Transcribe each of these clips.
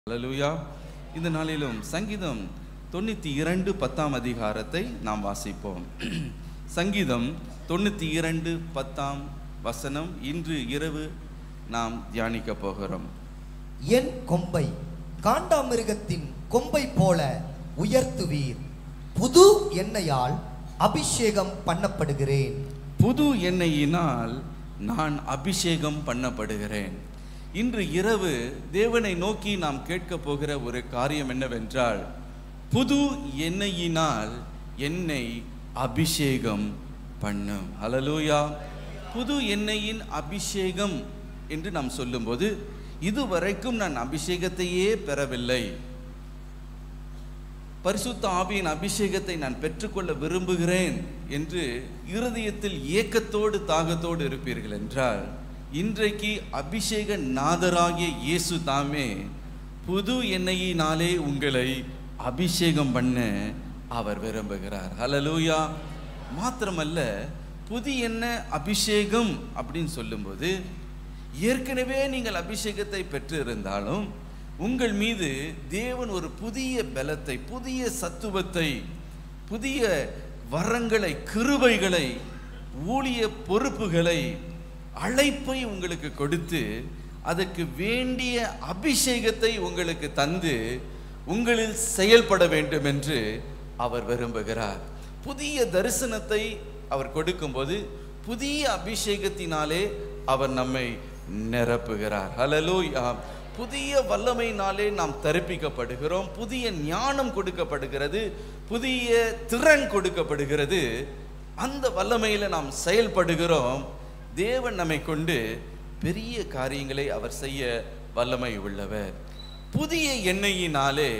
ஹalleluya இந்த நாளிலும் சங்கீதம் தொண்ணூற்றி இரண்டு பத்தாம் அதிகாரத்தை நாம் வாசிப்போம் சங்கீதம் தொண்ணூற்றி இரண்டு பத்தாம் வசனம் இன்று இரவு நாம் தியானிக்க போகிறோம் என் கொம்பை காண்டாமிருகத்தின் கொம்பை போல உயர்த்துவீர் புது எண்ணெயால் அபிஷேகம் பண்ணப்படுகிறேன் புது எண்ணெயினால் நான் அபிஷேகம் பண்ணப்படுகிறேன் இன்று இரவு தேவனை நோக்கி நாம் கேட்க போகிற ஒரு காரியம் என்னவென்றால் புது எண்ணெயினால் என்னை அபிஷேகம் பண்ணும் ஹalleluya புது எண்ணெயின் அபிஷேகம் என்று நாம் சொல்லும்போது இதுவரைக்கும் நான் அபிஷேகத்தையே பெறவில்லை பரிசுத்த ஆவியின் அபிஷேகத்தை நான் பெற்றுக்கொள்ள விரும்புகிறேன் என்று இருதயத்தில் ஏக்கத்தோடு தாகத்தோடு இருப்பீர்கள் என்றால் இன்றைக்கு அபிஷேக நாதராகிய இயேசு தாமே புது எண்ணெயினாலே உங்களை அபிஷேகம் பண்ண அவர் விரும்புகிறார் ஹalleluya மாத்திரமல்ல புது எண்ணெய் அபிஷேகம் அப்படின்னு சொல்லும்போது ஏற்கனவே நீங்கள் அபிஷேகத்தை பெற்று இருந்தாலும் உங்கள் மீது தேவன் ஒரு புதிய பலத்தை புதிய சத்துவத்தை புதிய வரங்களை கிருபைகளை ஊழிய பொறுப்புகளை அழைப்பை உங்களுக்கு கொடுத்து அதற்கு வேண்டிய அபிஷேகத்தை உங்களுக்கு தந்து உங்களில் செயல்பட வேண்டும் என்று அவர் விரும்புகிறார் புதிய தரிசனத்தை அவர் கொடுக்கும்போது புதிய அபிஷேகத்தினாலே அவர் நம்மை நிரப்புகிறார் ஹalleluya புதிய வல்லமையினாலே நாம் தரிப்பிக்கப்படுகிறோம் புதிய ஞானம் கொடுக்கப்படுகிறது புதிய திறன் கொடுக்கப்படுகிறது அந்த வல்லமையில நாம் செயல்படுகிறோம் தேவன் நம்மை கொண்டு பெரிய காரியங்களை அவர் செய்ய வல்லமை உள்ளவர் புதிய எண்ணெயினாலே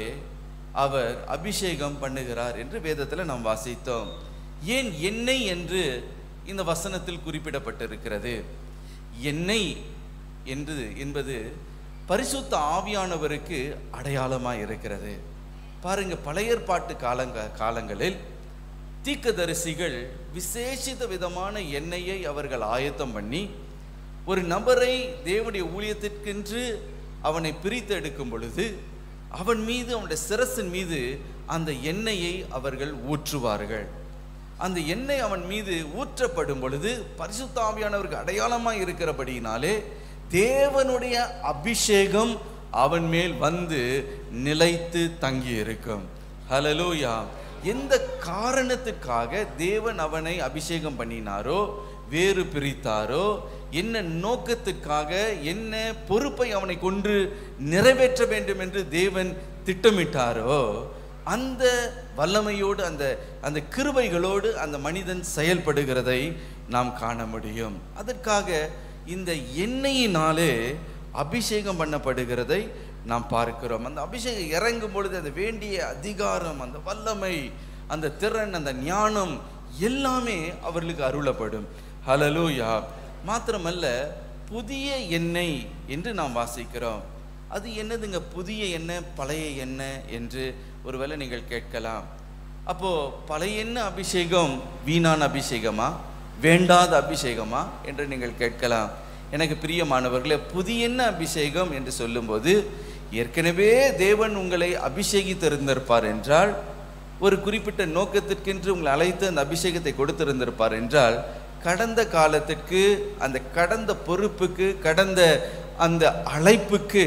அவர் அபிஷேகம் பண்ணுகிறார் என்று வேதத்தில் நாம் வாசித்தோம் ஏன் எண்ணெய் என்று இந்த வசனத்தில் குறிப்பிடப்பட்டிருக்கிறது எண்ணெய் என்று என்பது பரிசுத்த ஆவியானவருக்கு அடையாளமாக இருக்கிறது பாருங்க பழைய ஏற்பாட்டு காலங்க காலங்களில் தீர்க்கதரிசிகள் விசேஷித்த விதமான எண்ணெயை அவர்கள் ஆயத்தம் பண்ணி ஒரு நபரை தேவனுடைய ஊழியத்திற்கென்று அவனை பிரித்து எடுக்கும் பொழுது அவன் மீது அவனுடைய சிரசின் மீது அந்த எண்ணெயை அவர்கள் ஊற்றுவார்கள் அந்த எண்ணெய் அவன் மீது ஊற்றப்படும் பொழுது பரிசுத்த ஆவியானவருக்கு அடையாளமாக இருக்கிறபடியினாலே தேவனுடைய அபிஷேகம் அவன் மேல் வந்து நிலைத்து தங்கி இருக்கும் ஹalleluya எந்த காரணத்துக்காக தேவன் அவனை அபிஷேகம் பண்ணினாரோ வேறு பிரித்தாரோ என்ன நோக்கத்துக்காக என்ன பொறுப்பை அவனை கொண்டு நிறைவேற்ற வேண்டும் என்று தேவன் திட்டமிட்டாரோ அந்த வல்லமையோடு அந்த அந்த கிருபைகளோடு அந்த மனிதன் செயல்படுகிறதை நாம் காண முடியும் அதற்காக இந்த எண்ணெயினாலே அபிஷேகம் பண்ணப்படுகிறதை நாம் பார்க்கிறோம் அந்த அபிஷேகம் இறங்கும் பொழுது அந்த வேண்டிய அதிகாரம் அந்த வல்லமை அந்த திறன் அந்த ஞானம் எல்லாமே அவர்களுக்கு அருளப்படும் ஹலலூயா மாத்திரமல்ல புதிய எண்ணெய் என்று நாம் வாசிக்கிறோம் அது என்னதுங்க புதிய எண்ணெய் பழைய எண்ணெய் என்று ஒருவேளை நீங்கள் கேட்கலாம் அப்போ பழைய எண்ணெய் அபிஷேகம் வீணான அபிஷேகமா வேண்டாத அபிஷேகமா என்று நீங்கள் கேட்கலாம் எனக்கு பிரியமானவர்களே புதிய எண்ணெய் அபிஷேகம் என்று சொல்லும்போது ஏற்கனவே தேவன் உங்களை அபிஷேகித்திருந்திருப்பார் என்றால் ஒரு குறிப்பிட்ட நோக்கத்திற்கென்று உங்களை அழைத்து அந்த அபிஷேகத்தை கொடுத்திருந்திருப்பார் என்றால் கடந்த காலத்திற்கு அந்த கடந்த பொறுப்புக்கு கடந்த அந்த அழைப்புக்கு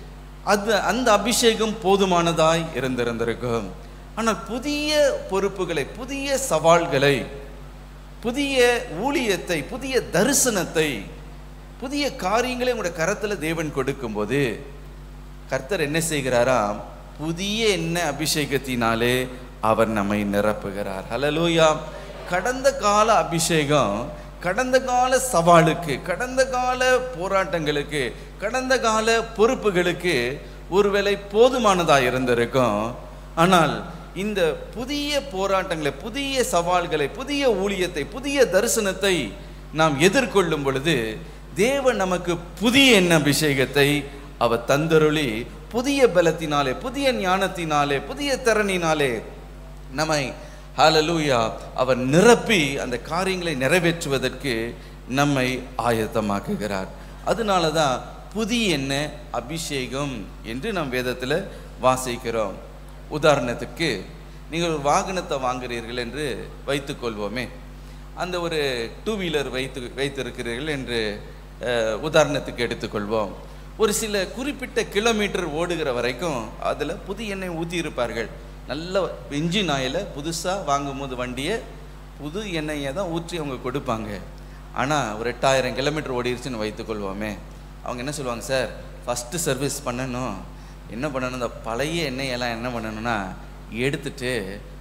அது அந்த அபிஷேகம் போதுமானதாய் இருந்திருந்திருக்கும் ஆனால் புதிய பொறுப்புகளை புதிய சவால்களை புதிய ஊழியத்தை புதிய தரிசனத்தை புதிய காரியங்களை உங்களுடைய கரத்தில் தேவன் கொடுக்கும்போது கர்த்தர் என்ன செய்கிறாராம் புதிய என்ன அபிஷேகத்தினாலே அவர் நம்மை நிரப்புகிறார் ஹலலூயா கடந்த கால அபிஷேகம் கடந்த கால சவாலுக்கு கடந்த கால போராட்டங்களுக்கு கடந்த கால பொறுப்புகளுக்கு ஒருவேளை போதுமானதாக இருந்திருக்கும் ஆனால் இந்த புதிய போராட்டங்களை புதிய சவால்களை புதிய ஊழியத்தை புதிய தரிசனத்தை நாம் எதிர்கொள்ளும் பொழுது தேவன் நமக்கு புதிய எண்ண அபிஷேகத்தை அவர் தந்தருளி புதிய பலத்தினாலே புதிய ஞானத்தினாலே புதிய திறனினாலே நம்மை ஹalleluya அவர் நிரப்பி அந்த காரியங்களை நிறைவேற்றுவதற்கு நம்மை ஆயத்தமாக்குகிறார் அதனால தான் புதிய எண்ணெய் அபிஷேகம் என்று நாம் வேதத்தில் வாசிக்கிறோம் உதாரணத்துக்கு நீங்கள் ஒரு வாகனத்தை வாங்குறீர்கள் என்று வைத்துக்கொள்வோமே அந்த ஒரு டூ வீலர் வைத்து வைத்திருக்கிறீர்கள் என்று அஹ், உதாரணத்துக்கு எடுத்துக்கொள்வோம் ஒரு சில குறிப்பிட்ட கிலோமீட்டர் ஓடுகிற வரைக்கும் அதில் புது எண்ணெய் ஊற்றி இருப்பார்கள் நல்ல இன்ஜின் ஆயிலை புதுசாக வாங்கும்போது வண்டியை புது எண்ணெயை தான் ஊற்றி அவங்க கொடுப்பாங்க ஆனால் ஒரு எட்டாயிரம் கிலோமீட்டர் ஓடிருச்சுன்னு வைத்துக்கொள்வோமே அவங்க என்ன சொல்லுவாங்க சார் ஃபஸ்ட்டு சர்வீஸ் பண்ணணும் என்ன பண்ணணும் இந்த பழைய எண்ணெயெல்லாம் என்ன பண்ணணும்னா எடுத்துட்டு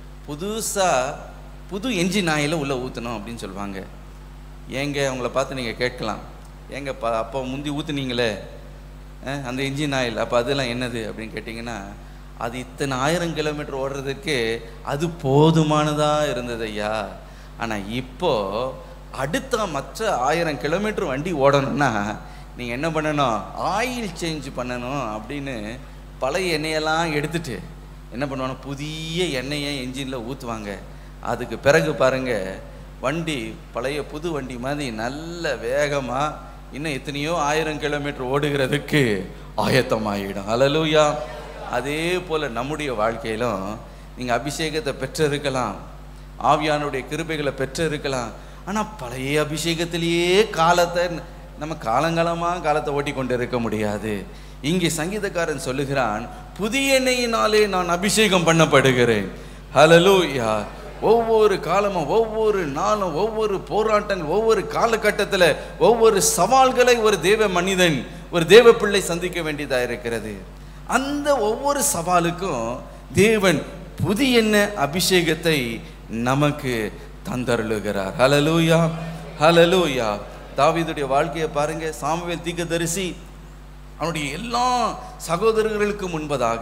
புதுசாக புது என்ஜின் ஆயில உள்ளே ஊற்றணும் அப்படின்னு சொல்லுவாங்க ஏங்க அவங்கள பார்த்து நீங்கள் கேட்கலாம் ஏங்க ப அப்போ முந்தி ஊற்றுனீங்களே அந்த இன்ஜின் ஆயில் அப்போ அதெல்லாம் என்னது அப்படின்னு கேட்டிங்கன்னா அது இத்தனை ஆயிரம் கிலோமீட்டர் ஓடுறதுக்கு அது போதுமானதாக இருந்தது ஐயா ஆனால் இப்போ அடுத்த மற்ற ஆயிரம் கிலோமீட்டர் வண்டி ஓடணும்னா நீங்கள் என்ன பண்ணணும் ஆயில் சேஞ்ச் பண்ணணும் அப்படின்னு பழைய எண்ணெயெல்லாம் எடுத்துட்டு என்ன பண்ணுவாங்க புதிய எண்ணெயை என்ஜினில் ஊற்றுவாங்க அதுக்கு பிறகு பாருங்க வண்டி பழைய புது வண்டி மாதிரி நல்ல வேகமாக இன்னும் எத்தனையோ ஆயிரம் கிலோமீட்டர் ஓடுகிறதுக்கு ஆயத்தமாகிடும் அலலூயா அதே போல் நம்முடைய வாழ்க்கையிலும் நீங்கள் அபிஷேகத்தை பெற்றிருக்கலாம் ஆவியானுடைய கிருபைகளை பெற்றிருக்கலாம் ஆனால் பழைய அபிஷேகத்திலேயே காலத்தை நம்ம காலங்காலமாக காலத்தை ஓட்டி கொண்டு இருக்க முடியாது இங்கே சங்கீதக்காரன் சொல்லுகிறான் புதிய எண்ணெயினாலே நான் அபிஷேகம் பண்ணப்படுகிறேன் ஹalleluya ஒவ்வொரு காலமும் ஒவ்வொரு நாளும் ஒவ்வொரு போராட்டங்கள் ஒவ்வொரு காலகட்டத்தில் ஒவ்வொரு சவால்களை ஒரு தேவ மனிதன் ஒரு தேவ பிள்ளை சந்திக்க வேண்டியதாக இருக்கிறது அந்த ஒவ்வொரு சவாலுக்கும் தேவன் புதிய எண்ண அபிஷேகத்தை நமக்கு தந்தருளுகிறார் ஹalleluya ஹalleluya தாவீதுடைய வாழ்க்கையை பாருங்க சாமுவேல் தீர்க்கதரிசி அவனுடைய எல்லா சகோதரர்களுக்கு முன்பதாக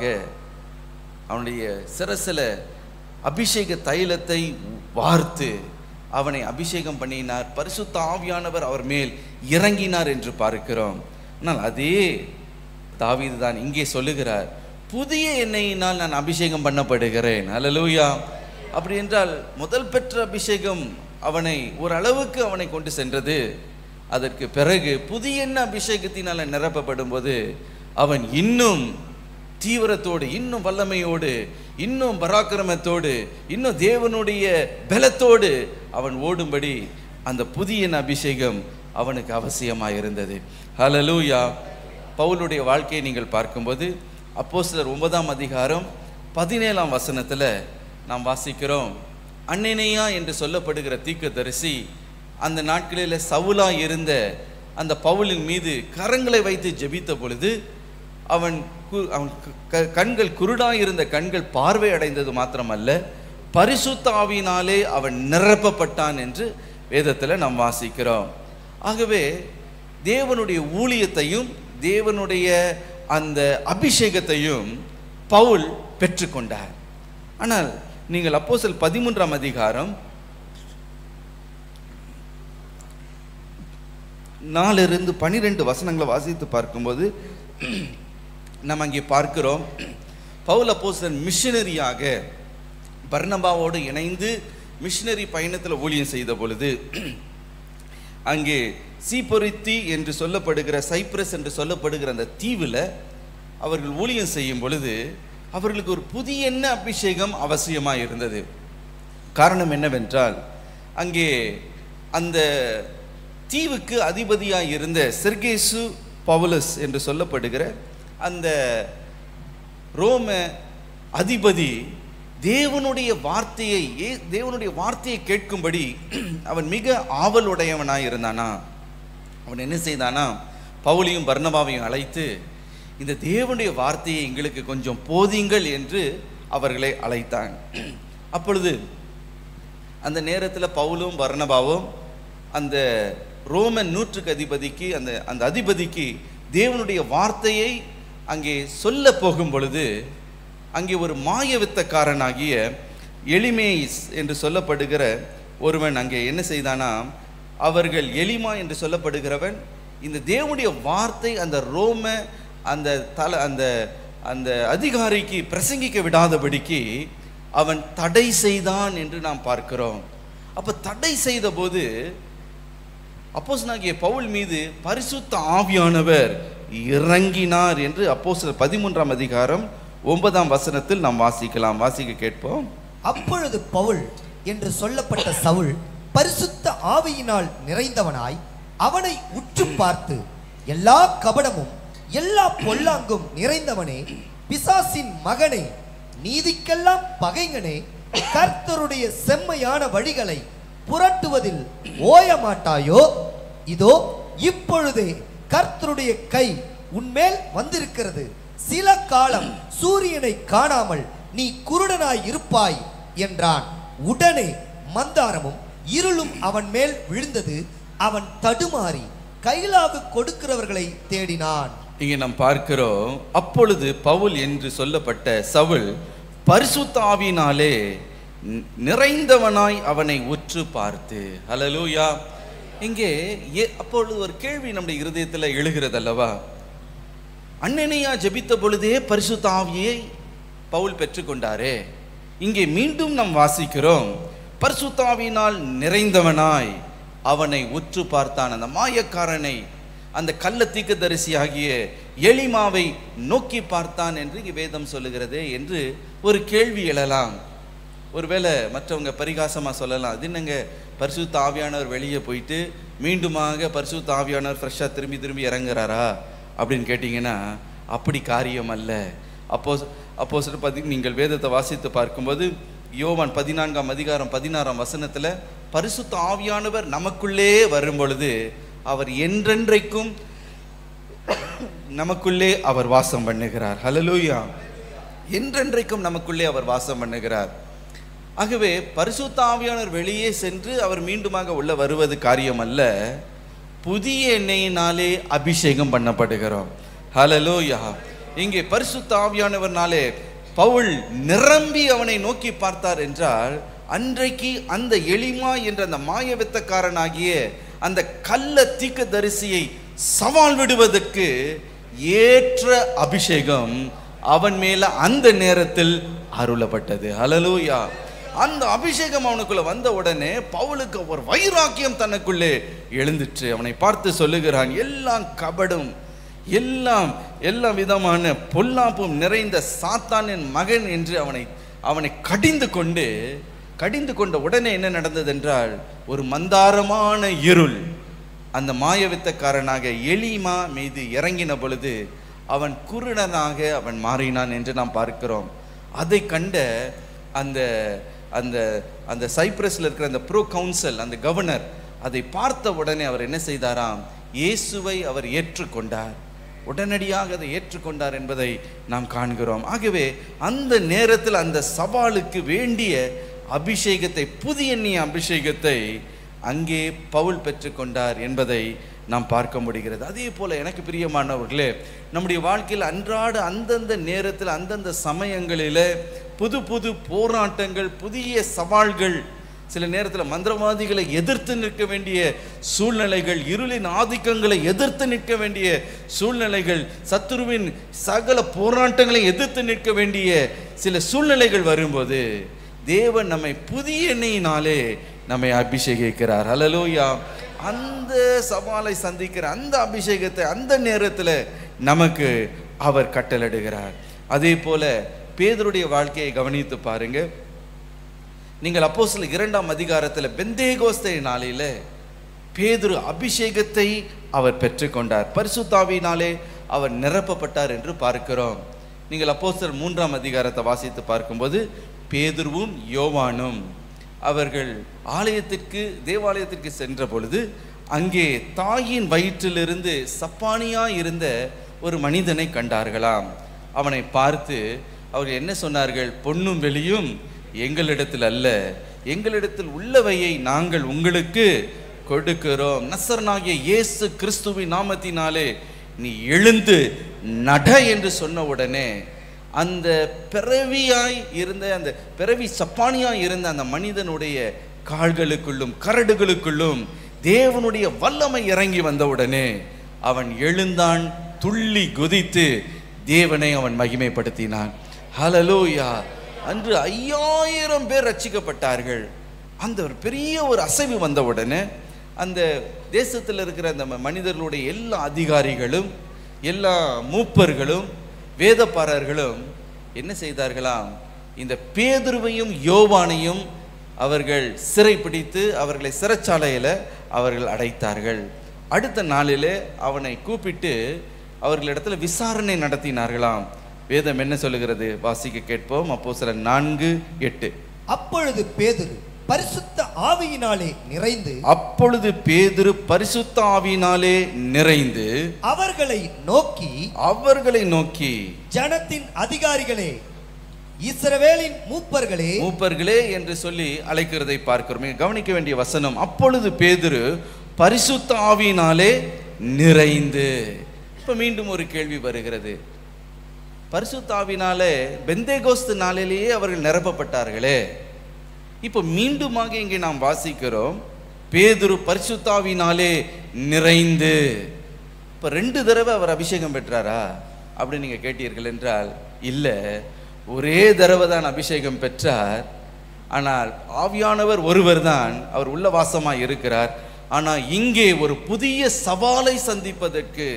அவனுடைய சிரசில் அபிஷேக தைலத்தை வார்த்து அவனை அபிஷேகம் பண்ணினார் பரிசுத்த ஆவியானவர் அவர் மேல் இறங்கினார் என்று பார்க்கிறோம் ஆனால் அதே தாவீது தான் இங்கே சொல்லுகிறார் புதிய எண்ணெயினால் நான் அபிஷேகம் பண்ணப்படுகிறேன் அல்லலூயா அப்படி என்றால் முதல் பெற்ற அபிஷேகம் அவனை ஓரளவுக்கு அவனை கொண்டு சென்றது அதற்கு பிறகு புதிய எண்ண அபிஷேகத்தினால் நிரப்பப்படும் போது அவன் இன்னும் தீவிரத்தோடு இன்னும் வல்லமையோடு இன்னும் பராக்கிரமத்தோடு இன்னும் தேவனுடைய பலத்தோடு அவன் ஓடும்படி அந்த புதிய அபிஷேகம் அவனுக்கு அவசியமாக இருந்தது ஹalleluya பவுலுடைய வாழ்க்கையை நீங்கள் பார்க்கும்போது அப்போஸ்தலர் ஒன்பதாம் அதிகாரம் பதினேழாம் வசனத்தில் நாம் வாசிக்கிறோம் அன்னினையா என்று சொல்லப்படுகிற தீர்க்கதரிசி அந்த நாட்களில் சவுலா இருந்த அந்த பவுலின் மீது கரங்களை வைத்து ஜெபித்த பொழுது அவன் கு- அவன் க- க- கண்கள் குருடாய் இருந்த கண்கள் பார்வை அடைந்தது மாத்திரமல்ல பரிசுத்த ஆவியினாலே அவன் நிரப்பப்பட்டான் என்று வேதத்தில் நாம் வாசிக்கிறோம் ஆகவே தேவனுடைய ஊழியத்தையும் தேவனுடைய அந்த அபிஷேகத்தையும் பவுல் பெற்றுக்கொண்டார் ஆனால் நீங்கள் அப்போஸ்தலர் பதிமூன்றாம் அதிகாரம் நாலிருந்து பனிரெண்டு வசனங்களை வாசித்து பார்க்கும்போது நம்ம அங்கே பார்க்கிறோம் பவுல் அப்போஸ்தலன் மிஷனரியாக பர்னபாவோடு இணைந்து மிஷனரி பயணத்தில் ஊழியம் செய்த பொழுது அங்கே சீப்பொரித்தி என்று சொல்லப்படுகிற சைப்ரஸ் என்று சொல்லப்படுகிற அந்த தீவில் அவர்கள் ஊழியம் செய்யும் பொழுது அவர்களுக்கு ஒரு புதிய எண்ண அபிஷேகம் அவசியமாக இருந்தது காரணம் என்னவென்றால் அங்கே அந்த தீவுக்கு அதிபதியாக இருந்த செர்கேசு பவுலஸ் என்று சொல்லப்படுகிற அந்த ரோம அதிபதி தேவனுடைய வார்த்தையை ஏ- தேவனுடைய வார்த்தையை கேட்கும்படி அவன் மிக ஆவலுடையவனாய் இருந்தானா அவன் என்ன செய்தானா பவுலியும் பர்னபாவையும் அழைத்து இந்த தேவனுடைய வார்த்தையை எங்களுக்கு கொஞ்சம் போதிங்கள் என்று அவர்களை அழைத்தான் அப்பொழுது அந்த நேரத்தில் பவுலும் பர்னபாவும் அந்த ரோமன் நூற்றுக்கு அதிபதிக்கு அந்த அந்த அதிபதிக்கு தேவனுடைய வார்த்தையை அங்கே சொல்ல போகும் பொழுது அங்கே ஒரு மாயவித்தக்காரனாகிய எலிமேஸ் என்று சொல்லப்படுகிற ஒருவன் அங்கே என்ன செய்தானா அவர்கள் எலிமா என்று சொல்லப்படுகிறவன் இந்த தேவனுடைய வார்த்தை அந்த ரோம அந்த தல அந்த அந்த அதிகாரிக்கு பிரசங்கிக்க விடாதபடிக்கு அவன் தடை செய்தான் என்று நாம் பார்க்கிறோம் அப்ப தடை செய்த போது அப்போஸ்தலனாகிய பவுல் மீது பரிசுத்த ஆவியானவர் இறங்கினார் என்று அப்போஸ்தலர் பதிமூன்றாம் அதிகாரம் ஒன்பதாம் வசனத்தில் நாம் வாசிக்கலாம் வாசிக்க கேட்போம் அப்பொழுது பவுல் என்று சொல்லப்பட்ட சவுல் பரிசுத்த ஆவியினால் நிறைந்தவனாய் அவனை உற்று பார்த்து எல்லா கபடமும் எல்லா பொல்லாங்கும் நிறைந்தவனே பிசாசின் மகனே நீதிக்கெல்லாம் பகைங்கனே கர்த்தருடைய செம்மையான வழிகளை புரட்டுவதில் ஓய மாட்டாயோ இதோ இப்பொழுதே கர்த்தருடைய கை உன்மேல் வந்திருக்கிறது சில காலம் சூரியனை காணாமல் நீ குருடனாய் இருப்பாய் என்றான் உடனே மந்தாரமும் இருளும் அவன் மேல் விழுந்தது அவன் தடுமாறி கைலாகு கொடுக்கிறவர்களை தேடினான் இங்கே நாம் பார்க்கிறோம் அப்பொழுது பவுல் என்று சொல்லப்பட்ட சவுல் பரிசுத்த ஆவியினாலே நி- நிறைந்தவனாய் அவனை உற்று பார்த்து ஹalleluya இங்கே ஏ- அப்பொழுது ஒரு கேள்வி நம்முடைய இருதயத்தில் எழுகிறது அல்லவா அண்ணனையா ஜெபித்த பொழுதே பரிசுத்த ஆவியை பவுல் பெற்றுக்கொண்டாரே இங்கே மீண்டும் நாம் வாசிக்கிறோம் பரிசுத்த ஆவியினால் நிறைந்தவனாய் அவனை உற்று பார்த்தான் அந்த மாயக்காரனை அந்த கள்ள தீர்க்கதரிசியாகிய எலிமாவை நோக்கி பார்த்தான் என்று இங்கே வேதம் சொல்லுகிறதே என்று ஒரு கேள்வி எழலாம் ஒருவேளை மற்றவங்க பரிகாசமா சொல்லலாம் அது என்னங்க பரிசுத்த ஆவியானவர் வெளியே போயிட்டு மீண்டுமாக பரிசுத்த ஆவியானவர் ஃப்ரெஷ்ஷாக திரும்பி திரும்பி இறங்குறாரா அப்படின்னு கேட்டிங்கன்னா அப்படி காரியம் அல்ல அப்போ அப்போ சில பதி நீங்கள் வேதத்தை வாசித்து பார்க்கும்போது யோவான் பதினான்காம் அதிகாரம் பதினாறாம் வசனத்தில் பரிசுத்த ஆவியானவர் நமக்குள்ளே வரும் பொழுது அவர் என்றென்றைக்கும் நமக்குள்ளே அவர் வாசம் பண்ணுகிறார் ஹalleluya என்றென்றைக்கும் நமக்குள்ளே அவர் வாசம் பண்ணுகிறார் ஆகவே பரிசுத்த ஆவியானவர் வெளியே சென்று அவர் மீண்டுமாக உள்ள வருவது காரியம் அல்ல புதிய எண்ணெயினாலே அபிஷேகம் பண்ணப்படுகிறோம் ஹalleluya இங்கே பரிசுத்த ஆவியானவர்னாலே பவுல் நிரம்பி அவனை நோக்கி பார்த்தார் என்றால் அன்றைக்கு அந்த எளிமா என்ற அந்த மாயவித்தக்காரனாகிய அந்த கள்ள தீர்க்கதரிசியை சவால் விடுவதற்கு ஏற்ற அபிஷேகம் அவன் மேல அந்த நேரத்தில் அருளப்பட்டது ஹalleluya அந்த அபிஷேகம் அவனுக்குள்ள வந்த உடனே பவுலுக்கு ஒரு வைராக்கியம் தனக்குள்ளே எழுந்துச்சு அவனை பார்த்து சொல்லுகிறான் எல்லாம் கபடும் எல்லாம் எல்லா விதமான பொல்லாப்பும் நிறைந்த சாத்தானின் மகன் என்று அவனை அவனை கடிந்து கொண்டு கடிந்து கொண்ட உடனே என்ன நடந்தது என்றால் ஒரு மந்தாரமான இருள் அந்த மாயவித்தக்காரனாக எலிமா மீது இறங்கின பொழுது அவன் குருடனாக அவன் மாறினான் என்று நாம் பார்க்கிறோம் அதை கண்ட அந்த அந்த அந்த சைப்ரஸில் இருக்கிற அந்த ப்ரோ கவுன்சில் அந்த கவர்னர் அதை பார்த்த உடனே அவர் என்ன செய்தாராம் இயேசுவை அவர் ஏற்றுக்கொண்டார் உடனடியாக அதை ஏற்றுக்கொண்டார் என்பதை நாம் காண்கிறோம் ஆகவே அந்த நேரத்தில் அந்த சவாலுக்கு வேண்டிய அபிஷேகத்தை புதிய எண்ணிய அபிஷேகத்தை அங்கே பவுல் பெற்றுக்கொண்டார் என்பதை நாம் பார்க்க முடிகிறது அதே போல எனக்கு பிரியமானவர்களே நம்முடைய வாழ்க்கையில் அன்றாட அந்தந்த நேரத்தில் அந்தந்த சமயங்களில் புது புது போராட்டங்கள் புதிய சவால்கள் சில நேரத்தில் மந்திரவாதிகளை எதிர்த்து நிற்க வேண்டிய சூழ்நிலைகள் இருளின் ஆதிக்கங்களை எதிர்த்து நிற்க வேண்டிய சூழ்நிலைகள் சத்துருவின் சகல போராட்டங்களை எதிர்த்து நிற்க வேண்டிய சில சூழ்நிலைகள் வரும்போது தேவன் நம்மை புதிய எண்ணெயினாலே நம்மை அபிஷேகிக்கிறார் ஹalleluya அந்த சவாலை சந்திக்கிற அந்த அபிஷேகத்தை அந்த நேரத்தில் நமக்கு அவர் கட்டளிடுகிறார் அதே போல பேதருடைய வாழ்க்கையை கவனித்து பாருங்க நீங்கள் அப்போ சில இரண்டாம் அதிகாரத்தில் பெந்தேகோஸ்தை நாளில பேதுரு அபிஷேகத்தை அவர் பெற்றுக்கொண்டார் பரிசுத்தாவினாலே அவர் நிரப்பப்பட்டார் என்று பார்க்கிறோம் நீங்கள் அப்போஸ்தலர் மூன்றாம் அதிகாரத்தை வாசித்து பார்க்கும்போது பேதுருவும் யோவானும் அவர்கள் ஆலயத்திற்கு தேவாலயத்திற்கு சென்ற பொழுது அங்கே தாயின் வயிற்றிலிருந்து சப்பானியா இருந்த ஒரு மனிதனை கண்டார்களாம் அவனை பார்த்து அவர் என்ன சொன்னார்கள் பொன்னும் வெளியும் எங்களிடத்தில் அல்ல எங்களிடத்தில் உள்ளவையை நாங்கள் உங்களுக்கு கொடுக்கிறோம் நசரனாகிய இயேசு கிறிஸ்துவின் நாமத்தினாலே நீ எழுந்து நட என்று சொன்ன உடனே அந்த பிறவியாய் இருந்த அந்த பிறவி சப்பானியாய் இருந்த அந்த மனிதனுடைய கால்களுக்குள்ளும் கரடுகளுக்குள்ளும் தேவனுடைய வல்லமை இறங்கி வந்தவுடனே அவன் எழுந்தான் துள்ளி குதித்து தேவனை அவன் மகிமைப்படுத்தினான் ஹalleluya அன்று ஐயாயிரம் பேர் ரட்சிக்கப்பட்டார்கள் அந்த ஒரு பெரிய ஒரு அசைவு வந்த உடனே அந்த தேசத்தில் இருக்கிற அந்த ம- மனிதர்களுடைய எல்லா அதிகாரிகளும் எல்லா மூப்பர்களும் வேதப்பாரர்களும் என்ன செய்தார்களாம் இந்த பேதுருவையும் யோவானையும் அவர்கள் சிறைப்பிடித்து அவர்களை சிறைச்சாலையில் அவர்கள் அடைத்தார்கள் அடுத்த நாளிலே அவனை கூப்பிட்டு அவர்களிடத்துல விசாரணை நடத்தினார்களாம் வேதம் என்ன சொல்லுகிறது வாசிக்க கேட்போம் அப்போ சில நான்கு எட்டு அப்பொழுது பேதுரு பரிசுத்த ஆவியினாலே நிறைந்து அப்பொழுது பேதுரு பரிசுத்த ஆவியினாலே நிறைந்து அவர்களை நோக்கி அவர்களை நோக்கி ஜனத்தின் அதிகாரிகளே இஸ்ரவேலின் மூப்பர்களே மூப்பர்களே என்று சொல்லி அழைக்கிறதை பார்க்கிறோம் இங்க கவனிக்க வேண்டிய வசனம் அப்பொழுது பேதுரு பரிசுத்த ஆவியினாலே நிறைந்து இப்ப மீண்டும் ஒரு கேள்வி வருகிறது பரிசுத்த ஆவியினாலே பெந்தேகோஸ்து நாளிலேயே அவர்கள் நிரப்பப்பட்டார்களே இப்போ மீண்டுமாக இங்கே நாம் வாசிக்கிறோம் பேதுரு பரிசுத்தாவினாலே நிறைந்து இப்போ ரெண்டு தடவை அவர் அபிஷேகம் பெற்றாரா அப்படி நீங்கள் கேட்டீர்கள் என்றால் இல்லை ஒரே தடவை தான் அபிஷேகம் பெற்றார் ஆனால் ஆவியானவர் ஒருவர் தான் அவர் உள்ள வாசமாக இருக்கிறார் ஆனால் இங்கே ஒரு புதிய சவாலை சந்திப்பதற்கு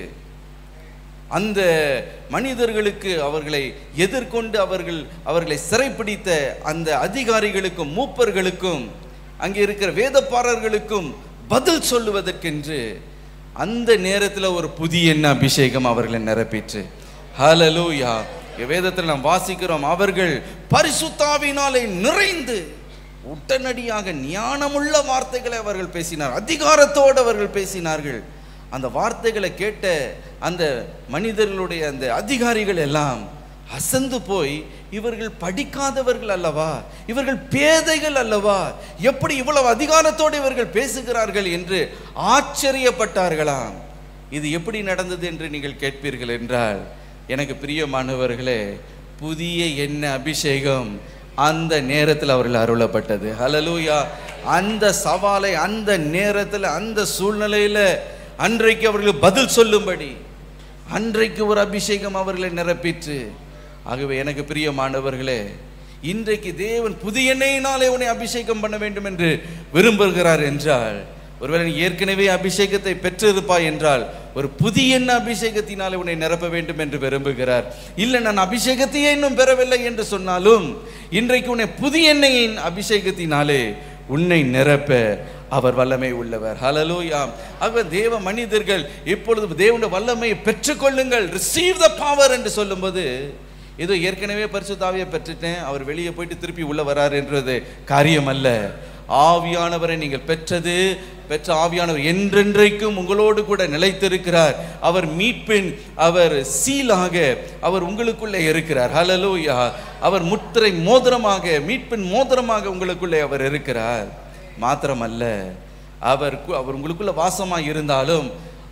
அந்த மனிதர்களுக்கு அவர்களை எதிர்கொண்டு அவர்கள் அவர்களை சிறைப்பிடித்த அந்த அதிகாரிகளுக்கும் மூப்பர்களுக்கும் அங்கே இருக்கிற வேதப்பாரர்களுக்கும் பதில் சொல்லுவதற்கென்று அந்த நேரத்தில் ஒரு புதிய எண்ண அபிஷேகம் அவர்களை நிரப்பிற்று ஹalleluya வேதத்தில் நாம் வாசிக்கிறோம் அவர்கள் பரிசுத்தாவினாலே நிறைந்து உடனடியாக ஞானமுள்ள வார்த்தைகளை அவர்கள் பேசினார் அதிகாரத்தோடு அவர்கள் பேசினார்கள் அந்த வார்த்தைகளை கேட்ட அந்த மனிதர்களுடைய அந்த அதிகாரிகள் எல்லாம் அசந்து போய் இவர்கள் படிக்காதவர்கள் அல்லவா இவர்கள் பேதைகள் அல்லவா எப்படி இவ்வளவு அதிகாரத்தோடு இவர்கள் பேசுகிறார்கள் என்று ஆச்சரியப்பட்டார்களாம் இது எப்படி நடந்தது என்று நீங்கள் கேட்பீர்கள் என்றால் எனக்கு பிரியமானவர்களே புதிய எண்ண அபிஷேகம் அந்த நேரத்தில் அவர்கள் அருளப்பட்டது ஹalleluya அந்த சவாலை அந்த நேரத்தில் அந்த சூழ்நிலையில் அன்றைக்கு அவர்கள் பதில் சொல்லும்படி அன்றைக்கு ஒரு அபிஷேகம் அவர்களை நிரப்பிற்று ஆகவே எனக்கு பிரியமானவர்களே இன்றைக்கு தேவன் புதிய எண்ணெயினாலே உன்னை அபிஷேகம் பண்ண வேண்டும் என்று விரும்புகிறார் என்றால் ஒருவேளை நீ ஏற்கனவே அபிஷேகத்தை பெற்றிருப்பாய் என்றால் ஒரு புதிய எண்ண அபிஷேகத்தினாலே உன்னை நிரப்ப வேண்டும் என்று விரும்புகிறார் இல்லை நான் அபிஷேகத்தையே இன்னும் பெறவில்லை என்று சொன்னாலும் இன்றைக்கு உன்னை புதிய எண்ணெயின் அபிஷேகத்தினாலே உன்னை நிரப்ப அவர் வல்லமை உள்ளவர் ஹalleluya ஆகவே தேவ மனிதர்கள் இப்பொழுது தேவனுடைய வல்லமையை பெற்றுக்கொள்ளுங்கள் ரிசீவ் த பவர் என்று சொல்லும்போது ஏதோ ஏற்கனவே பரிசுத்தாவியை பெற்றுட்டேன் அவர் வெளியே போயிட்டு திருப்பி உள்ள வரார் என்றது காரியம் அல்ல ஆவியானவரை நீங்கள் பெற்றது பெற்ற ஆவியானவர் என்றென்றைக்கும் உங்களோடு கூட நிலைத்திருக்கிறார் அவர் மீட்பின் அவர் சீலாக அவர் உங்களுக்குள்ளே இருக்கிறார் ஹalleluya அவர் முத்திரை மோதிரமாக மீட்பின் மோதிரமாக உங்களுக்குள்ளே அவர் இருக்கிறார் மாத்திரமல்ல அவர் கு- அவர் உங்களுக்குள்ள வாசமாக இருந்தாலும்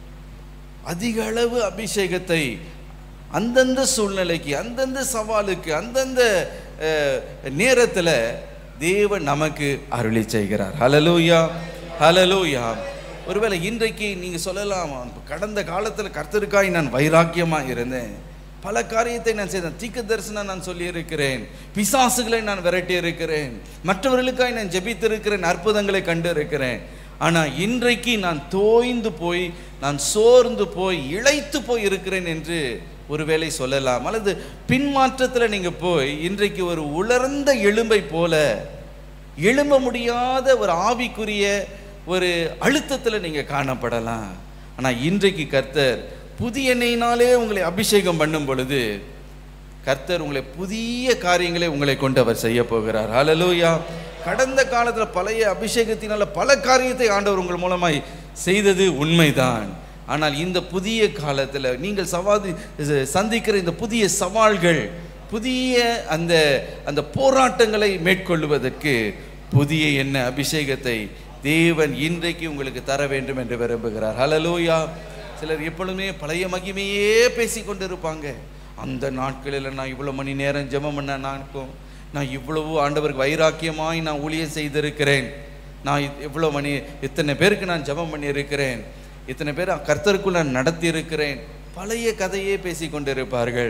அதிக அளவு அபிஷேகத்தை அந்தந்த சூழ்நிலைக்கு அந்தந்த சவாலுக்கு அந்தந்த அஹ், நேரத்துல தேவன் நமக்கு அருளி செய்கிறார் ஹalleluya ஹalleluya ஒருவேளை இன்றைக்கு நீங்க சொல்லலாம் கடந்த காலத்துல கர்த்தருக்காய் நான் வைராக்கியமா இருந்தேன் பல காரியத்தை நான் செய்தேன் தீக்க தரிசனம் நான் சொல்லியிருக்கிறேன் பிசாசுகளை நான் விரட்டி இருக்கிறேன் மற்றவர்களுக்காய் நான் ஜெபித்திருக்கிறேன் அற்புதங்களை கண்டு இருக்கிறேன் ஆனா இன்றைக்கு நான் தோய்ந்து போய் நான் சோர்ந்து போய் இளைத்து போய் இருக்கிறேன் என்று ஒருவேளை சொல்லலாம் அல்லது பின்மாற்றத்தில் நீங்க போய் இன்றைக்கு ஒரு உலர்ந்த எலும்பை போல எழும்ப முடியாத ஒரு ஆவிக்குரிய ஒரு அழுத்தத்தில் நீங்க காணப்படலாம் ஆனா இன்றைக்கு கர்த்தர் புதிய எண்ணெயினாலே உங்களை அபிஷேகம் பண்ணும் பொழுது கர்த்தர் உங்களை புதிய காரியங்களை உங்களை கொண்டு அவர் செய்ய போகிறார் ஹalleluya கடந்த காலத்தில் பழைய அபிஷேகத்தினால பல காரியத்தை ஆண்டவர் உங்கள் மூலமாய் செய்தது உண்மைதான் ஆனால் இந்த புதிய காலத்தில் நீங்கள் சவாதி சந்திக்கிற இந்த புதிய சவால்கள் புதிய அந்த அந்த போராட்டங்களை மேற்கொள்வதற்கு புதிய என்ன அபிஷேகத்தை தேவன் இன்றைக்கு உங்களுக்கு தர வேண்டும் என்று விரும்புகிறார் ஹalleluya சிலர் எப்பொழுதுமே பழைய மகிமையே பேசி கொண்டிருப்பாங்க அந்த நாட்களில் நான் இவ்வளோ மணி நேரம் ஜெபம் பண்ண நானுக்கும் நான் இவ்வளவு ஆண்டவருக்கு வைராக்கியமாய் நான் ஊழியம் செய்திருக்கிறேன் நான் இ- இவ்வளோ மணி இத்தனை பேருக்கு நான் ஜெபம் பண்ணியிருக்கிறேன் இத்தனை பேர் கர்த்தருக்குள் நான் நடத்தி இருக்கிறேன் பழைய கதையே பேசி கொண்டிருப்பார்கள்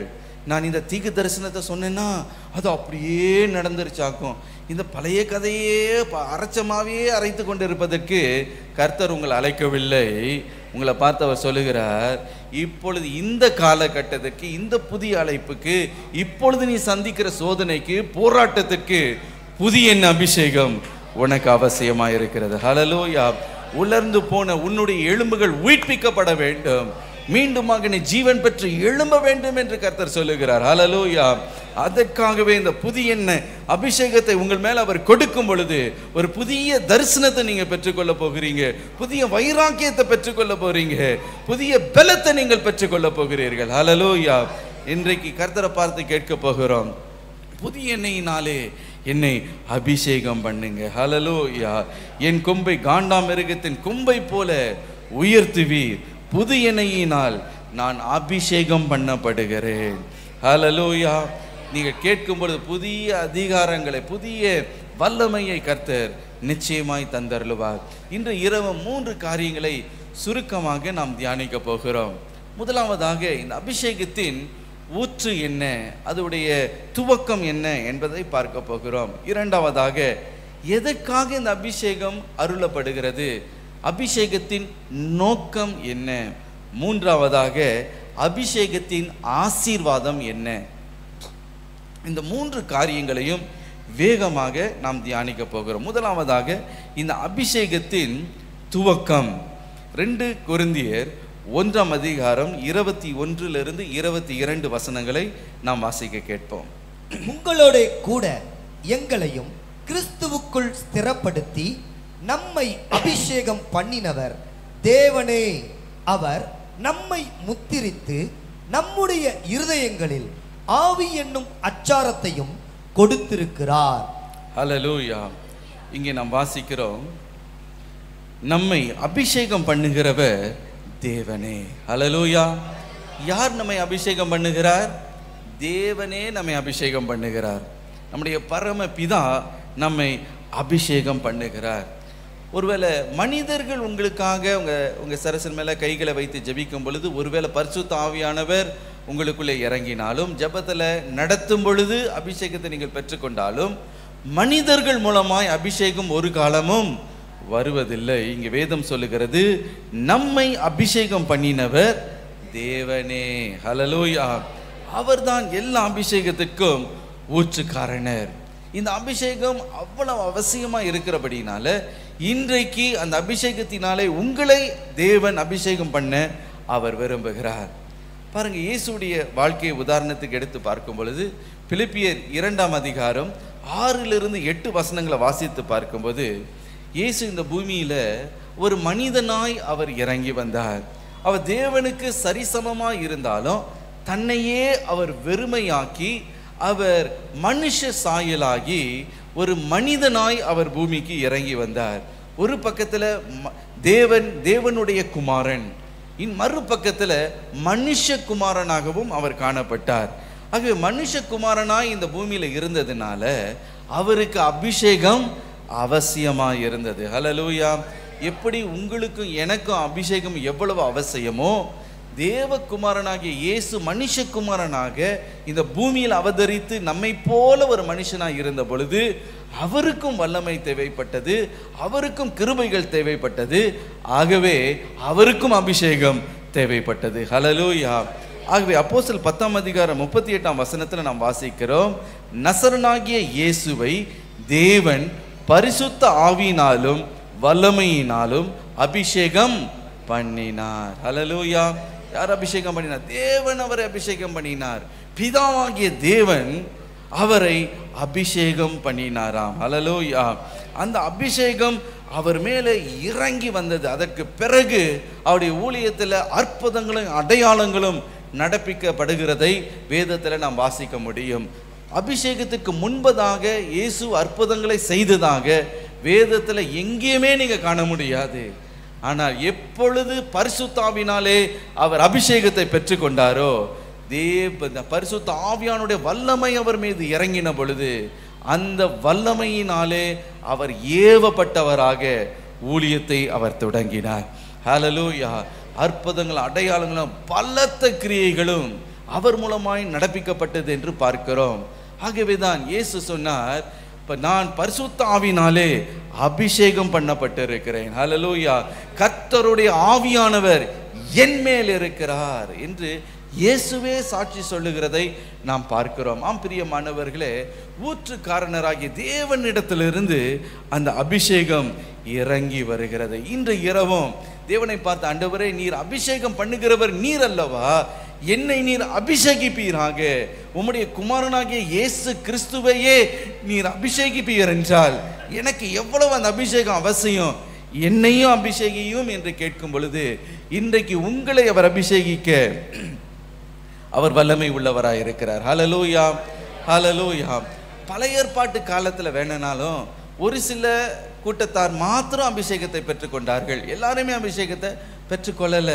நான் இந்த தீக்கு தரிசனத்தை சொன்னேன்னா அது அப்படியே நடந்துருச்சாக்கும் இந்த பழைய கதையே ப- அரைச்சமாவே அரைத்து கொண்டு இருப்பதற்கு கர்த்தர் உங்களை அழைக்கவில்லை உங்களை பார்த்து அவர் சொல்லுகிறார் இப்பொழுது இந்த காலகட்டத்துக்கு இந்த புதிய அழைப்புக்கு இப்பொழுது நீ சந்திக்கிற சோதனைக்கு போராட்டத்திற்கு புதிய எண்ண அபிஷேகம் உனக்கு அவசியமா இருக்கிறது ஹalleluya உலர்ந்து போன உன்னுடைய எலும்புகள் உயிர்ப்பிக்கப்பட வேண்டும் மீண்டுமாக நீ ஜீவன் பெற்று எழும்ப வேண்டும் என்று கர்த்தர் சொல்லுகிறார் ஹalleluya அதற்காகவே இந்த புதிய எண்ண அபிஷேகத்தை உங்கள் மேல் அவர் கொடுக்கும் பொழுது ஒரு புதிய தரிசனத்தை நீங்க பெற்றுக்கொள்ள போகிறீங்க புதிய வைராக்கியத்தை பெற்றுக்கொள்ள போறீங்க புதிய பலத்தை நீங்கள் பெற்றுக்கொள்ள போகிறீர்கள் ஹalleluya இன்றைக்கு கர்த்தரை பார்த்து கேட்க போகிறோம் புதிய எண்ணெயினாலே என்னை அபிஷேகம் பண்ணுங்க ஹalleluya என் கொம்பை காண்டாமிருகத்தின் கொம்பை போல உயர்த்துவீர் புது எண்ணெயினால் நான் அபிஷேகம் பண்ணப்படுகிறேன் ஹalleluya நீங்க கேட்கும் பொழுது புதிய அதிகாரங்களை புதிய வல்லமையை கர்த்தர் நிச்சயமாய் தந்தருளுவார் இன்று இரவு மூன்று காரியங்களை சுருக்கமாக நாம் தியானிக்க போகிறோம் முதலாவதாக இந்த அபிஷேகத்தின் ஊற்று என்ன அதனுடைய துவக்கம் என்ன என்பதை பார்க்க போகிறோம் இரண்டாவதாக எதற்காக இந்த அபிஷேகம் அருளப்படுகிறது அபிஷேகத்தின் நோக்கம் என்ன மூன்றாவதாக அபிஷேகத்தின் ஆசீர்வாதம் என்ன இந்த மூன்று காரியங்களையும் வேகமாக நாம் தியானிக்க போகிறோம் முதலாவதாக இந்த அபிஷேகத்தின் துவக்கம் ரெண்டு கொரிந்தியர் ஒன்றாம் அதிகாரம் இருபத்தி ஒன்றிலிருந்து இருபத்தி இரண்டு வசனங்களை நாம் வாசிக்க கேட்போம் உங்களோட கூட எங்களையும் கிறிஸ்துவுக்குள் ஸ்திரப்படுத்தி நம்மை அபிஷேகம் பண்ணினவர் தேவனே அவர் நம்மை முத்திரித்து நம்முடைய இருதயங்களில் ஆவி என்னும் அச்சாரத்தையும் கொடுத்திருக்கிறார் ஹalleluya இங்கே நாம் வாசிக்கிறோம் நம்மை அபிஷேகம் பண்ணுகிறவர் தேவனே ஹalleluya யார் நம்மை அபிஷேகம் பண்ணுகிறார் தேவனே நம்மை அபிஷேகம் பண்ணுகிறார் நம்முடைய பரம பிதா நம்மை அபிஷேகம் பண்ணுகிறார் ஒருவேளை மனிதர்கள் உங்களுக்காக உங்க உங்க சரசன் மேல கைகளை வைத்து ஜெபிக்கும் பொழுது ஒருவேளை பரிசுத்த ஆவியானவர் உங்களுக்குள்ளே இறங்கினாலும் ஜெபத்துல நடத்தும் பொழுது அபிஷேகத்தை நீங்கள் பெற்றுக்கொண்டாலும் மனிதர்கள் மூலமாய் அபிஷேகம் ஒரு காலமும் வருவதில்லை இங்க வேதம் சொல்லுகிறது நம்மை அபிஷேகம் பண்ணினவர் தேவனே ஹalleluya அவர்தான் எல்லா அபிஷேகத்திற்கும் ஊற்றுக்காரணர் இந்த அபிஷேகம் அவ்வளவு அவசியமா இருக்கிறபடினால இன்றைக்கு அந்த அபிஷேகத்தினாலே உங்களை தேவன் அபிஷேகம் பண்ண அவர் விரும்புகிறார் பாருங்க இயேசுடைய வாழ்க்கையை உதாரணத்துக்கு எடுத்து பார்க்கும் பொழுது பிலிப்பியர் இரண்டாம் அதிகாரம் ஆறிலிருந்து எட்டு வசனங்களை வாசித்து பார்க்கும்போது இயேசு இந்த பூமியில ஒரு மனிதனாய் அவர் இறங்கி வந்தார் அவர் தேவனுக்கு சரிசமமாய் இருந்தாலும் தன்னையே அவர் வெறுமையாக்கி அவர் மனுஷ சாயலாகி ஒரு மனிதனாய் அவர் பூமிக்கு இறங்கி வந்தார் ஒரு பக்கத்துல ம- தேவன் தேவனுடைய குமாரன் இன் மறுபக்கத்துல மனுஷகுமாரனாகவும் அவர் காணப்பட்டார் ஆகவே மனுஷகுமாரனாய் இந்த பூமியில இருந்ததுனால அவருக்கு அபிஷேகம் அவசியமா இருந்தது ஹalleluya எப்படி உங்களுக்கும் எனக்கும் அபிஷேகம் எவ்வளவு அவசியமோ தேவகுமாரனாகிய இயேசு மனுஷகுமாரனாக இந்த பூமியில் அவதரித்து நம்மை போல ஒரு மனுஷனாய் இருந்த பொழுது அவருக்கும் வல்லமை தேவைப்பட்டது அவருக்கும் கிருபைகள் தேவைப்பட்டது ஆகவே அவருக்கும் அபிஷேகம் தேவைப்பட்டது ஹalleluya ஆகவே அப்போஸ்தலர் பத்தாம் அதிகாரம் முப்பத்தி எட்டாம் வசனத்துல நாம் வாசிக்கிறோம் நசரனாகிய இயேசுவை தேவன் பரிசுத்த ஆவியினாலும் வல்லமையினாலும் அபிஷேகம் பண்ணினார் ஹalleluya யார் அபிஷேகம் பண்ணினார் தேவன் அவரை அபிஷேகம் பண்ணினார் பிதாவாகிய தேவன் அவரை அபிஷேகம் பண்ணினாராம் ஹalleluya அந்த அபிஷேகம் அவர் மேலே இறங்கி வந்தது அதற்கு பிறகு அவருடைய ஊழியத்தில் அற்புதங்களும் அடையாளங்களும் நடப்பிக்கப்படுகிறதை வேதத்தில் நாம் வாசிக்க முடியும் அபிஷேகத்துக்கு முன்பதாக இயேசு அற்புதங்களை செய்ததாக வேதத்தில் எங்கேயுமே நீங்க காண முடியாது ஆனால் எப்பொழுது பரிசுத்தாவினாலே அவர் அபிஷேகத்தை பெற்றுக்கொண்டாரோ தேவ இந்த பரிசுத்த ஆவியானுடைய வல்லமை அவர் மீது இறங்கின பொழுது அந்த வல்லமையினாலே அவர் ஏவப்பட்டவராக ஊழியத்தை அவர் தொடங்கினார் ஹalleluya அற்புதங்கள் அடையாளங்களும் பலத்த கிரியைகளும் அவர் மூலமாய் நடப்பிக்கப்பட்டது என்று பார்க்கிறோம் ஆகவேதான் இயேசு சொன்னார் இப்ப நான் பரிசுத்த ஆவினாலே அபிஷேகம் பண்ணப்பட்டிருக்கிறேன் ஹalleluya கர்த்தருடைய ஆவியானவர் என் மேல் இருக்கிறார் என்று இயேசுவே சாட்சி சொல்லுகிறதை நாம் பார்க்கிறோம் ஆம் பிரியமானவர்களே ஊற்றுக்காரனராகிய தேவனிடத்திலிருந்து அந்த அபிஷேகம் இறங்கி வருகிறது இன்று இரவும் தேவனை பார்த்த ஆண்டவரே நீர் அபிஷேகம் பண்ணுகிறவர் நீர் அல்லவா என்னை நீர் அபிஷேகிப்பீராக உம்முடைய குமாரனாகிய இயேசு கிறிஸ்துவையே நீர் அபிஷேகிப்பீர் என்றால் எனக்கு எவ்வளவு அந்த அபிஷேகம் அவசியம் என்னையும் அபிஷேகியும் என்று கேட்கும் பொழுது இன்றைக்கு உங்களை அவர் அபிஷேகிக்க அவர் வல்லமை உள்ளவராய் இருக்கிறார் ஹalleluya ஹalleluya பழைய ஏற்பாட்டு காலத்துல வேணும்னாலும் ஒரு சில கூட்டத்தார் மாத்திரம் அபிஷேகத்தை பெற்றுக்கொண்டார்கள் எல்லாருமே அபிஷேகத்தை பெற்றுக்கொள்ளல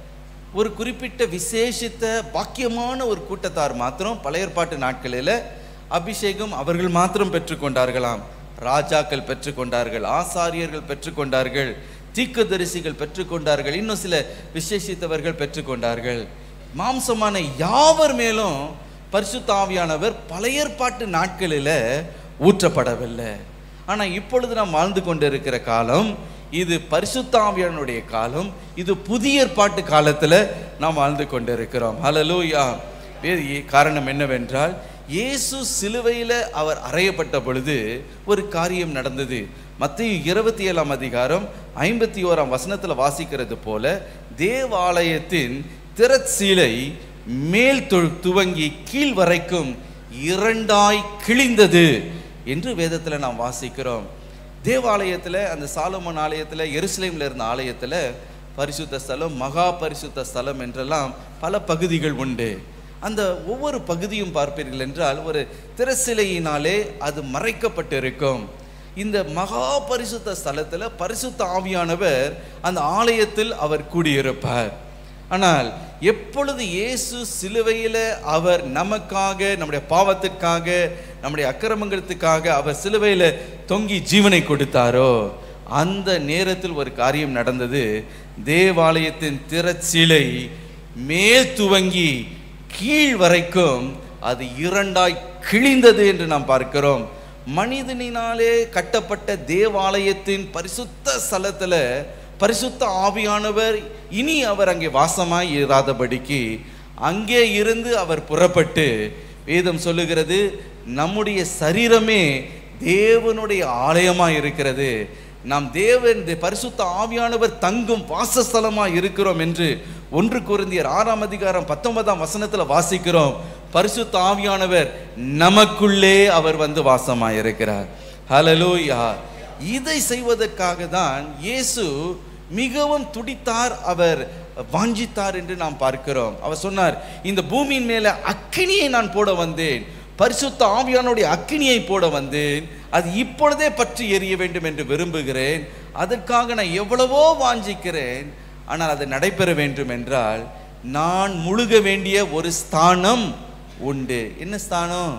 ஒரு குறிப்பிட்ட விசேஷித்த பாக்கியமான ஒரு கூட்டத்தார் மாத்திரம் பழைய ஏற்பாட்டு நாட்களில் அபிஷேகம் அவர்கள் மாத்திரம் பெற்றுக்கொண்டார்களாம் ராஜாக்கள் பெற்றுக்கொண்டார்கள் ஆசாரியர்கள் பெற்றுக்கொண்டார்கள் தீர்க்கதரிசிகள் பெற்றுக்கொண்டார்கள் இன்னும் சில விசேஷித்தவர்கள் பெற்றுக்கொண்டார்கள் மாம்சமான யாவர் மேலும் பரிசுத்த ஆவியானவர் பழைய ஏற்பாட்டு நாட்களில் ஊற்றப்படவில்லை ஆனா இப்பொழுது நாம் வாழ்ந்து கொண்டிருக்கிற காலம் இது பரிசுத்த ஆவியானுடைய காலம் இது புதிய ஏற்பாட்டு காலத்துல நாம் வாழ்ந்து கொண்டிருக்கிறோம் ஹalleluya வேறு ஏ- காரணம் என்னவென்றால் இயேசு சிலுவையில அவர் அறையப்பட்ட பொழுது ஒரு காரியம் நடந்தது மத்திய இருபத்தி ஏழாம் அதிகாரம் ஐம்பத்தி ஓராம் வசனத்துல வாசிக்கிறது போல தேவாலயத்தின் திறச்சீலை மேல் து- துவங்கி கீழ் வரைக்கும் இரண்டாய் கிழிந்தது என்று வேதத்துல நாம் வாசிக்கிறோம் தேவாலயத்துல அந்த சாலமோன் ஆலயத்துல எருசலேம்ல இருந்த ஆலயத்துல பரிசுத்த ஸ்தலம் மகா பரிசுத்த ஸ்தலம் என்றெல்லாம் பல பகுதிகள் உண்டு அந்த ஒவ்வொரு பகுதியும் பார்ப்பீர்கள் என்றால் ஒரு திரசிலையினாலே அது மறைக்கப்பட்டிருக்கும் இந்த மகா பரிசுத்த ஸ்தலத்துல பரிசுத்த ஆவியானவர் அந்த ஆலயத்தில் அவர் கூடியிருப்பார் ஆனால் எப்பொழுது இயேசு சிலுவையில அவர் நமக்காக நம்முடைய பாவத்திற்காக நம்முடைய அக்கிரமங்களுக்காக அவர் சிலுவையில தொங்கி ஜீவனை கொடுத்தாரோ அந்த நேரத்தில் ஒரு காரியம் நடந்தது தேவாலயத்தின் திறச்சிலை மேல் துவங்கி கீழ் வரைக்கும் அது இரண்டாய் கிழிந்தது என்று நாம் பார்க்கிறோம் மனிதனினாலே கட்டப்பட்ட தேவாலயத்தின் பரிசுத்த ஸ்தலத்துல பரிசுத்த ஆவியானவர் இனி அவர் அங்கே வாசமாய் இராதபடிக்கு அங்கே இருந்து அவர் புறப்பட்டு வேதம் சொல்லுகிறது நம்முடைய சரீரமே தேவனுடைய ஆலயமாய் இருக்கிறது நாம் தேவன் தே- பரிசுத்த ஆவியானவர் தங்கும் வாசஸ்தலமாய் இருக்கிறோம் என்று ஒன்று குருந்தியர் ஆறாம் அதிகாரம் பத்தொன்பதாம் வசனத்துல வாசிக்கிறோம் பரிசுத்த ஆவியானவர் நமக்குள்ளே அவர் வந்து வாசமாய் இருக்கிறார் ஹalleluya இதை செய்வதற்காக தான் இயேசு மிகவும் துடித்தார் அவர் வாஞ்சித்தார் என்று நாம் பார்க்கிறோம் அவர் சொன்னார் இந்த பூமியின் மேல அக்கினியை நான் போட வந்தேன் பரிசுத்த ஆவியானுடைய அக்கினியை போட வந்தேன் அது இப்பொழுதே பற்றி எரிய வேண்டும் என்று விரும்புகிறேன் அதற்காக நான் எவ்வளவோ வாஞ்சிக்கிறேன் ஆனால் அது நடைபெற வேண்டும் என்றால் நான் முழுக வேண்டிய ஒரு ஸ்தானம் உண்டு என்ன ஸ்தானம்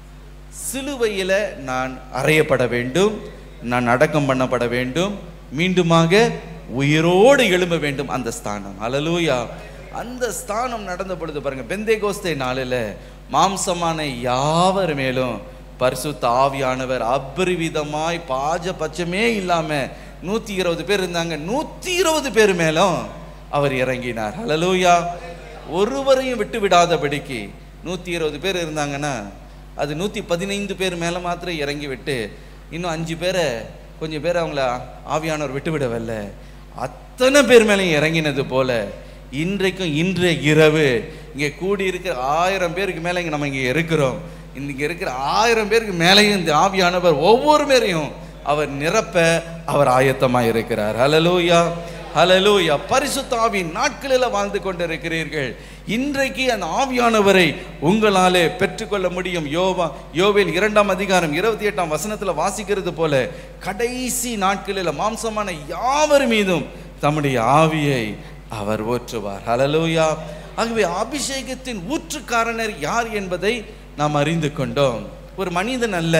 சிலுவையில நான் அறையப்பட வேண்டும் நான் அடக்கம் பண்ணப்பட வேண்டும் மீண்டுமாக உயிரோடு எழும்ப வேண்டும் அந்த ஸ்தானம் அலலூயா அந்த ஸ்தானம் நடந்த பொழுது பாருங்க பெந்தேகோஸ்தே நாளில் மாம்சமான யாவர் மேலும் பரிசுத்த ஆவியானவர் அபரிவிதமாய் பாஜ பட்சமே இல்லாம நூத்தி இருபது பேர் இருந்தாங்க நூத்தி இருபது பேர் மேலும் அவர் இறங்கினார் ஹalleluya ஒருவரையும் விட்டு விடாதபடிக்கு நூத்தி இருபது பேர் இருந்தாங்கன்னா அது நூத்தி பதினைந்து பேர் மேல மாத்திரம் இறங்கி விட்டு இன்னும் அஞ்சு பேரை கொஞ்சம் பேர் அவங்கள ஆவியானவர் விட்டு விடவில்லை அத்தனை பேர் மேலேயும் இறங்கினது போல இன்றைக்கும் இன்றைய இரவு இங்கே கூடி இருக்கிற ஆயிரம் பேருக்கு மேலே இங்கே நம்ம இங்கே இருக்கிறோம் இங்க இருக்கிற ஆயிரம் பேருக்கு மேலேயும் இந்த ஆவியானவர் ஒவ்வொரு பேரையும் அவர் நிரப்ப அவர் ஆயத்தமாக இருக்கிறார் ஹalleluya ஹalleluya பரிசுத்த ஆவியின் நாட்களில் வாழ்ந்து கொண்டிருக்கிறீர்கள் இன்றைக்கு அந்த ஆவியானவரை உங்களாலே பெற்றுக்கொள்ள முடியும் யோவா யோவேல் இரண்டாம் அதிகாரம் இருபத்தி எட்டாம் வசனத்தில் வாசிக்கிறது போல கடைசி நாட்களில் மாம்சமான யாவர் மீதும் தம்முடைய ஆவியை அவர் ஊற்றுவார் ஹalleluya ஆகவே அபிஷேகத்தின் ஊற்றுக்காரனர் யார் என்பதை நாம் அறிந்து கொண்டோம் ஒரு மனிதன் அல்ல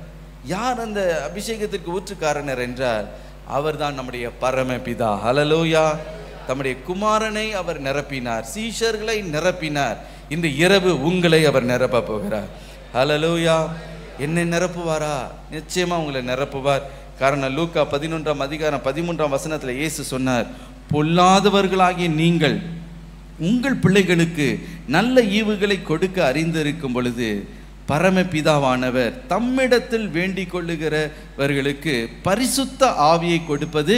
யார் அந்த அபிஷேகத்திற்கு ஊற்றுக்காரனர் என்றால் அவர்தான் நம்முடைய பரமபிதா ஹalleluya தம்முடைய குமாரனை அவர் நிரப்பினார் சீஷர்களை நிரப்பினார் இந்த இரவு உங்களை அவர் நிரப்ப போகிறார் ஹalleluya என்னை நிரப்புவாரா நிச்சயமா உங்களை நிரப்புவார் காரணம் லூக்கா பதினொன்றாம் அதிகாரம் பதிமூன்றாம் வசனத்துல இயேசு சொன்னார் பொல்லாதவர்களாகிய நீங்கள் உங்கள் பிள்ளைகளுக்கு நல்ல ஈவுகளை கொடுக்க அறிந்திருக்கும் பொழுது பரமபிதாவானவர் தம்மிடத்தில் வேண்டிக் கொள்ளுகிறவர்களுக்கு பரிசுத்த ஆவியை கொடுப்பது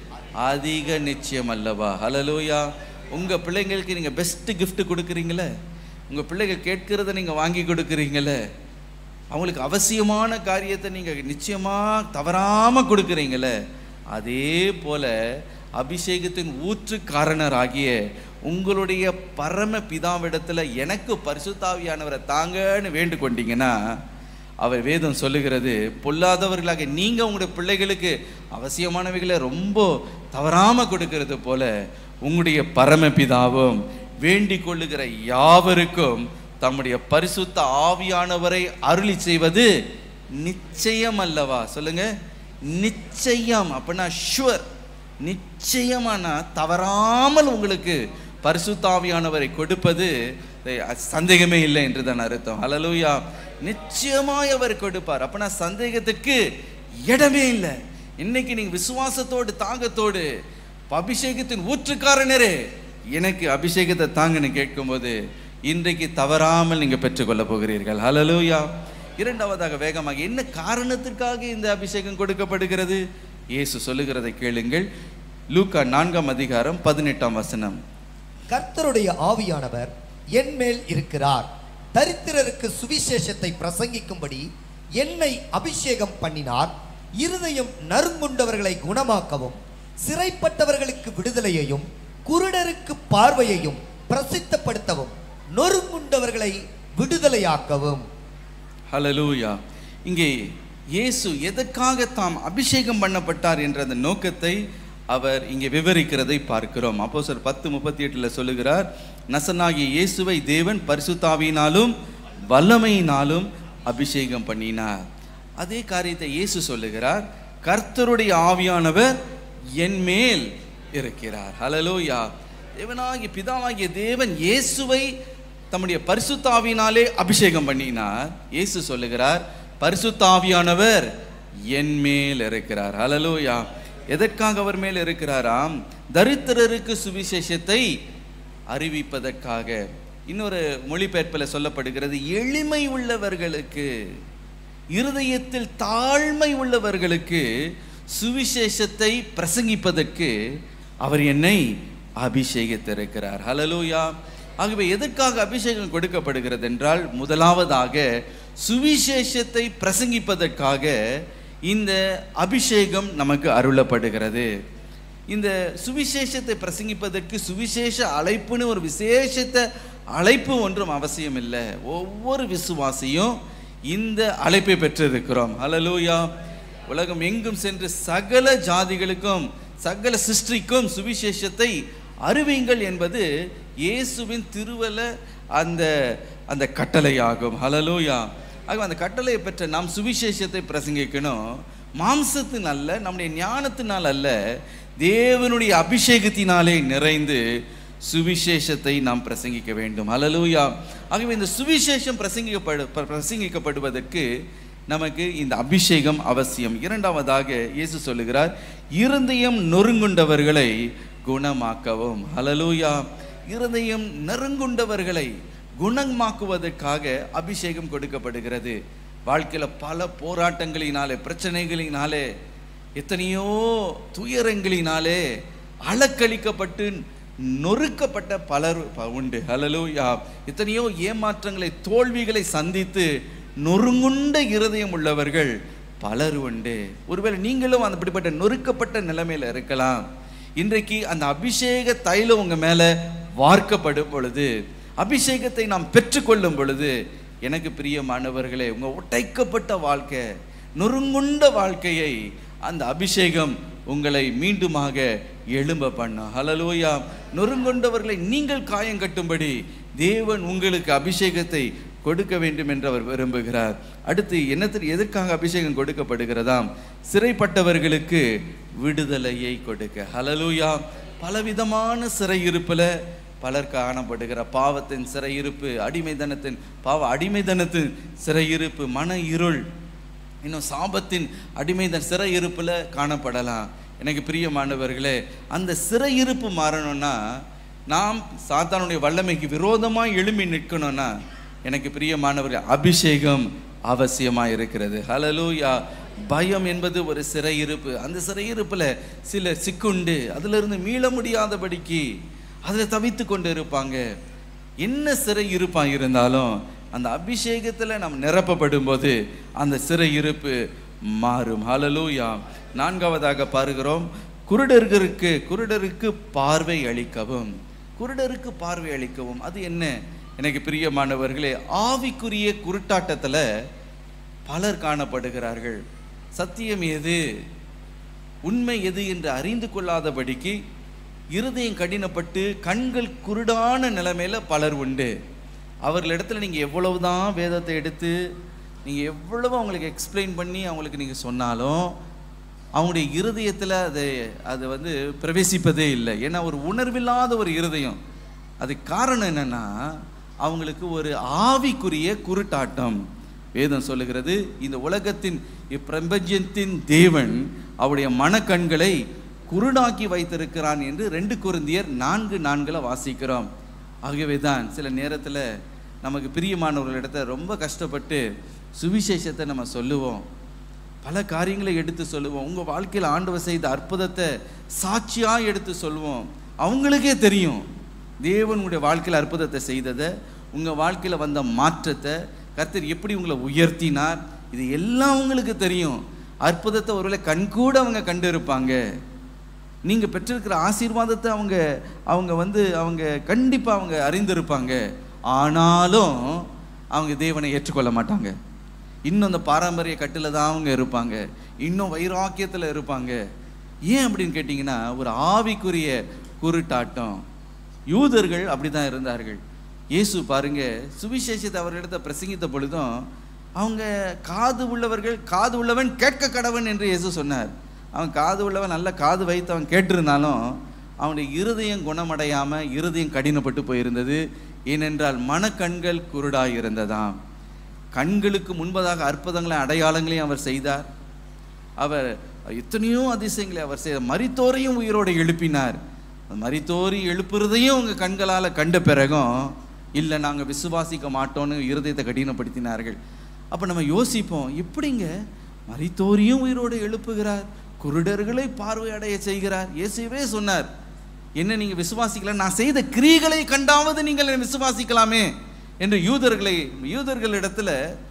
அதிக நிச்சயம் அல்லவா ஹalleluya உங்க பிள்ளைங்களுக்கு நீங்க பெஸ்ட் gift கொடுக்குறீங்களே உங்க பிள்ளைகள் கேட்கிறத நீங்க வாங்கி கொடுக்குறீங்களே அவங்களுக்கு அவசியமான காரியத்தை நீங்க நிச்சயமா தவறாம கொடுக்குறீங்களே அதே போல அபிஷேகத்தின் ஊற்றுக்காரணராகிய உங்களுடைய பரம பிதாவிடத்துல எனக்கு பரிசுத்தாவியானவரை தாங்கன்னு வேண்டு கொண்டீங்கன்னா அவர் வேதம் சொல்லுகிறது பொல்லாதவர்களாக நீங்க உங்களுடைய பிள்ளைகளுக்கு அவசியமானவைகளை ரொம்ப தவறாம கொடுக்கிறது போல உங்களுடைய பரமபிதாவும் வேண்டிக் கொள்ளுகிற யாவருக்கும் தம்முடைய பரிசுத்த ஆவியானவரை அருளி செய்வது நிச்சயம் அல்லவா சொல்லுங்க நிச்சயம் அப்படின்னா ஷுவர் நிச்சயமான தவறாமல் உங்களுக்கு பரிசுத்த ஆவியானவரை கொடுப்பது அஹ், சந்தேகமே இல்லை என்று தான் அர்த்தம் ஹalleluya நிச்சயமாய் அவர் கொடுப்பார் அப்பனா சந்தேகத்துக்கு இடமே இல்லை இன்னைக்கு நீங்க விசுவாசத்தோடு தாகத்தோடு அபிஷேகத்தின் ஊற்றுக்காரனரே எனக்கு அபிஷேகத்தை தாங்கன்னு கேட்கும்போது இன்றைக்கு தவறாமல் நீங்க பெற்றுக்கொள்ள போகிறீர்கள் ஹalleluya இரண்டாவதாக வேகமாக என்ன காரணத்திற்காக இந்த அபிஷேகம் கொடுக்கப்படுகிறது இயேசு சொல்லுகிறதை கேளுங்கள் லூக்கா நான்காம் அதிகாரம் பதினெட்டாம் வசனம் கர்த்தருடைய ஆவியானவர் என் மேல் இருக்கிறார் தரித்திரருக்கு சுவிசேஷத்தை பிரசங்கிக்கும்படி என்னை அபிஷேகம் பண்ணினார் இருதயம் நறுங்குண்டவர்களை குணமாக்கவும் சிறைப்பட்டவர்களுக்கு விடுதலையையும் குருடருக்கு பார்வையையும் பிரசித்தப்படுத்தவும் நொறுங்குண்டவர்களை விடுதலையாக்கவும் ஹalleluya இங்கே இயேசு எதற்காக தாம் அபிஷேகம் பண்ணப்பட்டார் என்ற அந்த நோக்கத்தை அவர் இங்கே விவரிக்கிறதை பார்க்கிறோம் அப்போஸ்தலர் பத்து முப்பத்தி எட்டுல சொல்லுகிறார் நசனாகிய இயேசுவை தேவன் பரிசுத்தாவியினாலும் வல்லமையினாலும் அபிஷேகம் பண்ணினார் அதே காரியத்தை இயேசு சொல்லுகிறார் கர்த்தருடைய ஆவியானவர் என் மேல் இருக்கிறார் ஹalleluya தேவனாகிய பிதாவாகிய தேவன் இயேசுவை தம்முடைய பரிசுத்தாவினாலே அபிஷேகம் பண்ணினார் இயேசு சொல்லுகிறார் பரிசுத்தாவியானவர் என் மேல் இருக்கிறார் ஹalleluya எதற்காக அவர் மேல் இருக்கிறாராம் தரித்திரருக்கு சுவிசேஷத்தை அறிவிப்பதற்காக இன்னொரு மொழிபெயர்ப்பில் சொல்லப்படுகிறது எளிமை உள்ளவர்களுக்கு இருதயத்தில் தாழ்மை உள்ளவர்களுக்கு சுவிசேஷத்தை பிரசங்கிப்பதற்கு அவர் என்னை அபிஷேகித்திருக்கிறார் ஹalleluya ஆகவே எதற்காக அபிஷேகம் கொடுக்கப்படுகிறது என்றால் முதலாவதாக சுவிசேஷத்தை பிரசங்கிப்பதற்காக இந்த அபிஷேகம் நமக்கு அருளப்படுகிறது இந்த சுவிசேஷத்தை பிரசங்கிப்பதற்கு சுவிசேஷ அழைப்புன்னு ஒரு விசேஷத்த அழைப்பு ஒன்றும் அவசியம் இல்லை ஒவ்வொரு விசுவாசியும் இந்த அழைப்பை பெற்றிருக்கிறோம் ஹalleluya உலகம் எங்கும் சென்று சகல ஜாதிகளுக்கும் சகல சிருஷ்டிக்கும் சுவிசேஷத்தை அறிவிங்கள் என்பது இயேசுவின் திருவல அந்த அந்த கட்டளையாகும் ஹalleluya ஆக அந்த கட்டளையை பெற்ற நாம் சுவிசேஷத்தை பிரசங்கிக்கணும் மாம்சத்தின் அல்ல நம்முடைய ஞானத்தினால் அல்ல தேவனுடைய அபிஷேகத்தினாலே நிறைந்து சுவிசேஷத்தை நாம் பிரசங்கிக்க வேண்டும் ஹalleluya ஆகவே இந்த சுவிசேஷம் பிரசங்கிக்கப்படு பிர- பிரசங்கிக்கப்படுவதற்கு நமக்கு இந்த அபிஷேகம் அவசியம் இரண்டாவதாக இயேசு சொல்லுகிறார் இருதயம் நொறுங்குண்டவர்களை குணமாக்கவும் ஹalleluya இருதயம் நெருங்குண்டவர்களை குணமாக்குவதற்காக அபிஷேகம் கொடுக்கப்படுகிறது வாழ்க்கையில பல போராட்டங்களினாலே பிரச்சனைகளினாலே எத்தனையோ துயரங்களினாலே அலக்களிக்கப்பட்டு நொறுக்கப்பட்ட பலர் ப- உண்டு ஹalleluya எத்தனையோ ஏமாற்றங்களை தோல்விகளை சந்தித்து நொறுங்குண்ட இருதயம் உள்ளவர்கள் பலர் உண்டு ஒருவேளை நீங்களும் அந்த அப்படிப்பட்ட நொறுக்கப்பட்ட நிலைமையில இருக்கலாம் இன்றைக்கு அந்த அபிஷேக தைலம் உங்க மேல வார்க்கப்படும் பொழுது அபிஷேகத்தை நாம் பெற்றுக்கொள்ளும் பொழுது எனக்கு பிரியமானவர்களே உங்க உடைக்கப்பட்ட வாழ்க்கை நொறுங்குண்ட வாழ்க்கையை அந்த அபிஷேகம் உங்களை மீண்டுமாக எழும்ப பண்ணும் ஹalleluya நொறுங்குண்டவர்களை நீங்கள் காயம் கட்டும்படி தேவன் உங்களுக்கு அபிஷேகத்தை கொடுக்க வேண்டும் என்று அவர் விரும்புகிறார் அடுத்து என்னத்திற்கு எதற்காக அபிஷேகம் கொடுக்கப்படுகிறதாம் சிறைப்பட்டவர்களுக்கு விடுதலையை கொடுக்க ஹalleluya பலவிதமான சிறையிருப்பில் பலர் காணப்படுகிற பாவத்தின் சிறையிருப்பு அடிமைத்தனத்தின் பாவ அடிமைத்தனத்தின் சிறையிருப்பு மன இருள் இன்னும் சாபத்தின் அடிமைதன் சிறையிருப்பில் காணப்படலாம் எனக்கு பிரியமானவர்களே அந்த சிறையிருப்பு மாறணும்னா நாம் சாத்தானுடைய வல்லமைக்கு விரோதமாக எழும்பி நிற்கணும்னா எனக்கு பிரியமானவர்கள் அபிஷேகம் அவசியமாக இருக்கிறது ஹலலூயா பயம் என்பது ஒரு சிறையிருப்பு அந்த சிறையிருப்பில் சிலர் சிக்குண்டு அதிலிருந்து மீள முடியாதபடிக்கு அதில் தவித்து கொண்டு இருப்பாங்க என்ன சிறை இருப்பான் இருந்தாலும் அந்த அபிஷேகத்தில் நாம் நிரப்பப்படும் போது அந்த சிறை இருப்பு மாறும் ஹalleluya நான்காவதாக பாருகிறோம் குருடர்களுக்கு குருடருக்கு பார்வை அளிக்கவும் குருடருக்கு பார்வை அளிக்கவும் அது என்ன எனக்கு பிரியமானவர்களே ஆவிக்குரிய குருட்டாட்டத்தில் பலர் காணப்படுகிறார்கள் சத்தியம் எது உண்மை எது என்று அறிந்து கொள்ளாதபடிக்கு இருதயம் கடினப்பட்டு கண்கள் குருடான நிலைமையில பலர் உண்டு அவர்களிடத்துல நீங்கள் எவ்வளவுதான் வேதத்தை எடுத்து நீங்கள் எவ்வளவு அவங்களுக்கு எக்ஸ்பிளைன் பண்ணி அவங்களுக்கு நீங்கள் சொன்னாலும் அவங்களுடைய இருதயத்தில் அது அது வந்து பிரவேசிப்பதே இல்லை ஏன்னா ஒரு உணர்வில்லாத ஒரு இருதயம் அதுக்கு காரணம் என்னன்னா அவங்களுக்கு ஒரு ஆவிக்குரிய குருட்டாட்டம் வேதம் சொல்லுகிறது இந்த உலகத்தின் இப்பிரபஞ்சத்தின் தேவன் அவருடைய மனக்கண்களை குருடாக்கி வைத்திருக்கிறான் என்று ரெண்டு குருந்தியர் நான்கு நான்குல வாசிக்கிறோம் ஆகவே தான் சில நேரத்தில் நமக்கு பிரியமானவர்களிடத்த ரொம்ப கஷ்டப்பட்டு சுவிசேஷத்தை நம்ம சொல்லுவோம் பல காரியங்களை எடுத்து சொல்லுவோம் உங்கள் வாழ்க்கையில் ஆண்டவர் செய்த அற்புதத்தை சாட்சியாக எடுத்து சொல்லுவோம் அவங்களுக்கே தெரியும் தேவனுடைய வாழ்க்கையில் அற்புதத்தை செய்ததை உங்கள் வாழ்க்கையில் வந்த மாற்றத்தை கர்த்தர் எப்படி உங்களை உயர்த்தினார் இது எல்லாம் உங்களுக்கு தெரியும் அற்புதத்தை ஒருவேளை கண்கூட அவங்க கண்டு இருப்பாங்க நீங்கள் பெற்றிருக்கிற ஆசீர்வாதத்தை அவங்க அவங்க வந்து அவங்க கண்டிப்பாக அவங்க அறிந்திருப்பாங்க ஆனாலும் அவங்க தேவனை ஏற்றுக்கொள்ள மாட்டாங்க இன்னும் அந்த பாரம்பரிய கட்டில் தான் அவங்க இருப்பாங்க இன்னும் வைராக்கியத்தில் இருப்பாங்க ஏன் அப்படின்னு கேட்டிங்கன்னா ஒரு ஆவிக்குரிய குருட்டாட்டம் யூதர்கள் அப்படி தான் இருந்தார்கள் இயேசு பாருங்க சுவிசேஷத்தை அவர்களிடத்த பிரசங்கித்த பொழுதும் அவங்க காது உள்ளவர்கள் காது உள்ளவன் கேட்க கடவன் என்று இயேசு சொன்னார் அவன் காது உள்ளவன் நல்ல காது வைத்து அவன் கேட்டிருந்தாலும் அவனுடைய இருதயம் குணமடையாமல் இருதயம் கடினப்பட்டு போயிருந்தது ஏனென்றால் மனக்கண்கள் குருடாய் இருந்ததாம் கண்களுக்கு முன்பதாக அற்புதங்களை அடையாளங்களையும் அவர் செய்தார் அவர் எத்தனையோ அதிசயங்களை அவர் செய்த மரித்தோரையும் உயிரோடு எழுப்பினார் மரித்தோரி எழுப்புறதையும் உங்கள் கண்களால் கண்ட பிறகும் இல்லை நாங்கள் விசுவாசிக்க மாட்டோம்னு இருதயத்தை கடினப்படுத்தினார்கள் அப்போ நம்ம யோசிப்போம் எப்படிங்க மரித்தோரியும் உயிரோடு எழுப்புகிறார் குருடர்களை பார்வையடைய செய்கிறார் இயேசுவே சொன்னார் என்ன நீங்கள் விசுவாசிக்கல நான் செய்த கிரியைகளை கண்டாவது நீங்கள் என்னை விசுவாசிக்கலாமே என்று யூதர்களை யூதர்களிடத்துல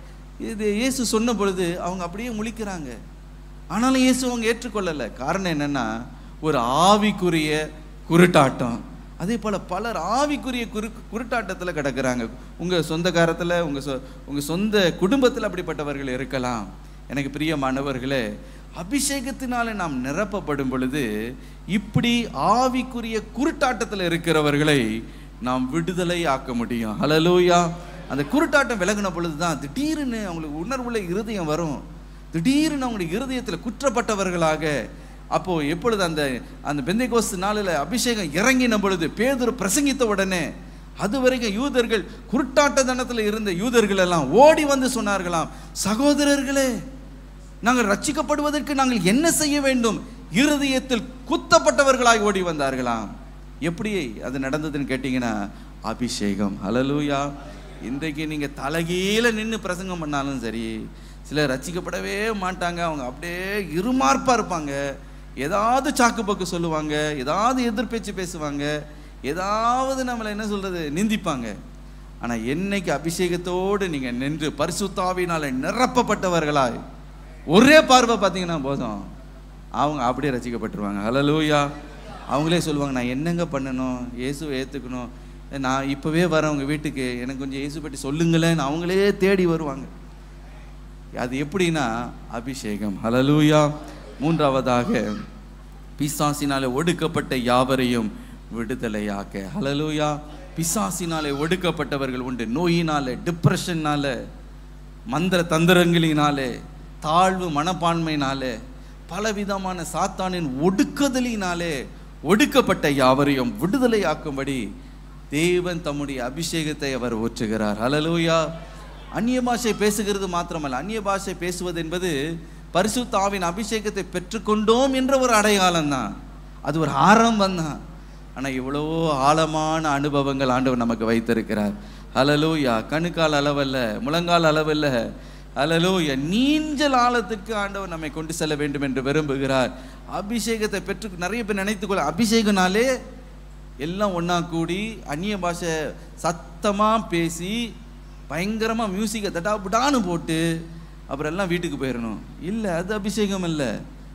இது இயேசு சொன்ன பொழுது அவங்க அப்படியே முழிக்கிறாங்க ஆனாலும் இயேசு அவங்க ஏற்றுக்கொள்ளலை காரணம் என்னன்னா ஒரு ஆவிக்குரிய குருட்டாட்டம் அதே போல் பலர் ஆவிக்குரிய குரு குருட்டாட்டத்தில் கிடக்குறாங்க உங்கள் சொந்தக்காரத்தில் உங்கள் சொ உங்கள் சொந்த குடும்பத்தில் அப்படிப்பட்டவர்கள் இருக்கலாம் எனக்கு பிரியமானவர்களே அபிஷேகத்தினாலே நாம் நிரப்பப்படும் பொழுது இப்படி ஆவிக்குரிய குருட்டாட்டத்தில் இருக்கிறவர்களை நாம் விடுதலை ஆக்க முடியும் ஹலலூயா அந்த குருட்டாட்டம் விலகின பொழுது தான் திடீர்னு அவங்களுக்கு உணர்வுள்ள இருதயம் வரும் திடீர்னு அவங்களுடைய இருதயத்தில் குற்றப்பட்டவர்களாக அப்போ எப்பொழுது அந்த அந்த பெந்தைகோஸ் நாளில் அபிஷேகம் இறங்கின பொழுது பேதுரு பிரசங்கித்த உடனே அது வரைக்கும் யூதர்கள் குருட்டாட்ட தனத்தில் இருந்த யூதர்கள் எல்லாம் ஓடி வந்து சொன்னார்களாம் சகோதரர்களே நாங்கள் ரட்சிக்கப்படுவதற்கு நாங்கள் என்ன செய்ய வேண்டும் இருதயத்தில் குத்தப்பட்டவர்களாய் ஓடி வந்தார்களாம் எப்படி அது நடந்ததுன்னு கேட்டிங்கன்னா அபிஷேகம் ஹalleluya இன்றைக்கு நீங்கள் தலைகீழ நின்று பிரசங்கம் பண்ணாலும் சரி சிலர் ரட்சிக்கப்படவே மாட்டாங்க அவங்க அப்படியே இருமார்ப்பாக இருப்பாங்க ஏதாவது சாக்குப்போக்கு சொல்லுவாங்க ஏதாவது எதிர்பேச்சு பேசுவாங்க ஏதாவது நம்மளை என்ன சொல்கிறது நிந்திப்பாங்க ஆனால் என்னைக்கு அபிஷேகத்தோடு நீங்கள் நின்று பரிசுத்தாவினால நிரப்பப்பட்டவர்களாய் ஒரே பார்வை பார்த்தீங்கன்னா போதும் அவங்க அப்படியே ரசிக்கப்பட்டுருவாங்க ஹalleluya அவங்களே சொல்லுவாங்க நான் என்னங்க பண்ணணும் இயேசுவை ஏற்றுக்கணும் நான் இப்போவே வரேன் உங்கள் வீட்டுக்கு எனக்கு கொஞ்சம் இயேசு பற்றி சொல்லுங்களேன்னு அவங்களே தேடி வருவாங்க அது எப்படின்னா அபிஷேகம் ஹalleluya மூன்றாவதாக பிசாசினாலே ஒடுக்கப்பட்ட யாவரையும் விடுதலையாக்க ஹalleluya பிசாசினாலே ஒடுக்கப்பட்டவர்கள் உண்டு நோயினாலே டிப்ரெஷன்னால மந்திர தந்திரங்களினாலே தாழ்வு மனப்பான்மையினாலே பலவிதமான சாத்தானின் ஒடுக்குதலினாலே ஒடுக்கப்பட்ட யாவரையும் விடுதலையாக்கும்படி தேவன் தம்முடைய அபிஷேகத்தை அவர் ஊற்றுகிறார் ஹalleluya அந்நிய பாஷை பேசுகிறது மாத்திரமல்ல அந்நிய பாஷை பேசுவது என்பது பரிசுத்த ஆவின் அபிஷேகத்தை பெற்றுக்கொண்டோம் என்ற ஒரு அடையாளம் தான் அது ஒரு ஆரம்பம் தான் ஆனால் இவ்வளவோ ஆழமான அனுபவங்கள் ஆண்டவர் நமக்கு வைத்திருக்கிறார் ஹalleluya கணுக்கால் அளவல்ல முழங்கால் அளவல்ல ஹalleluya நீஞ்சல் ஆழத்துக்கு ஆண்டவர் நம்மை கொண்டு செல்ல வேண்டும் என்று விரும்புகிறார் அபிஷேகத்தை பெற்று நிறைய பேர் நினைத்துக்கொள்ள அபிஷேகனாலே எல்லாம் ஒண்ணா கூடி அந்நிய பாஷை சத்தமா பேசி பயங்கரமா மியூசிக்கை தட்டா புடான்னு போட்டு அப்புறம் எல்லாம் வீட்டுக்கு போயிடணும் இல்லை அது அபிஷேகம் இல்லை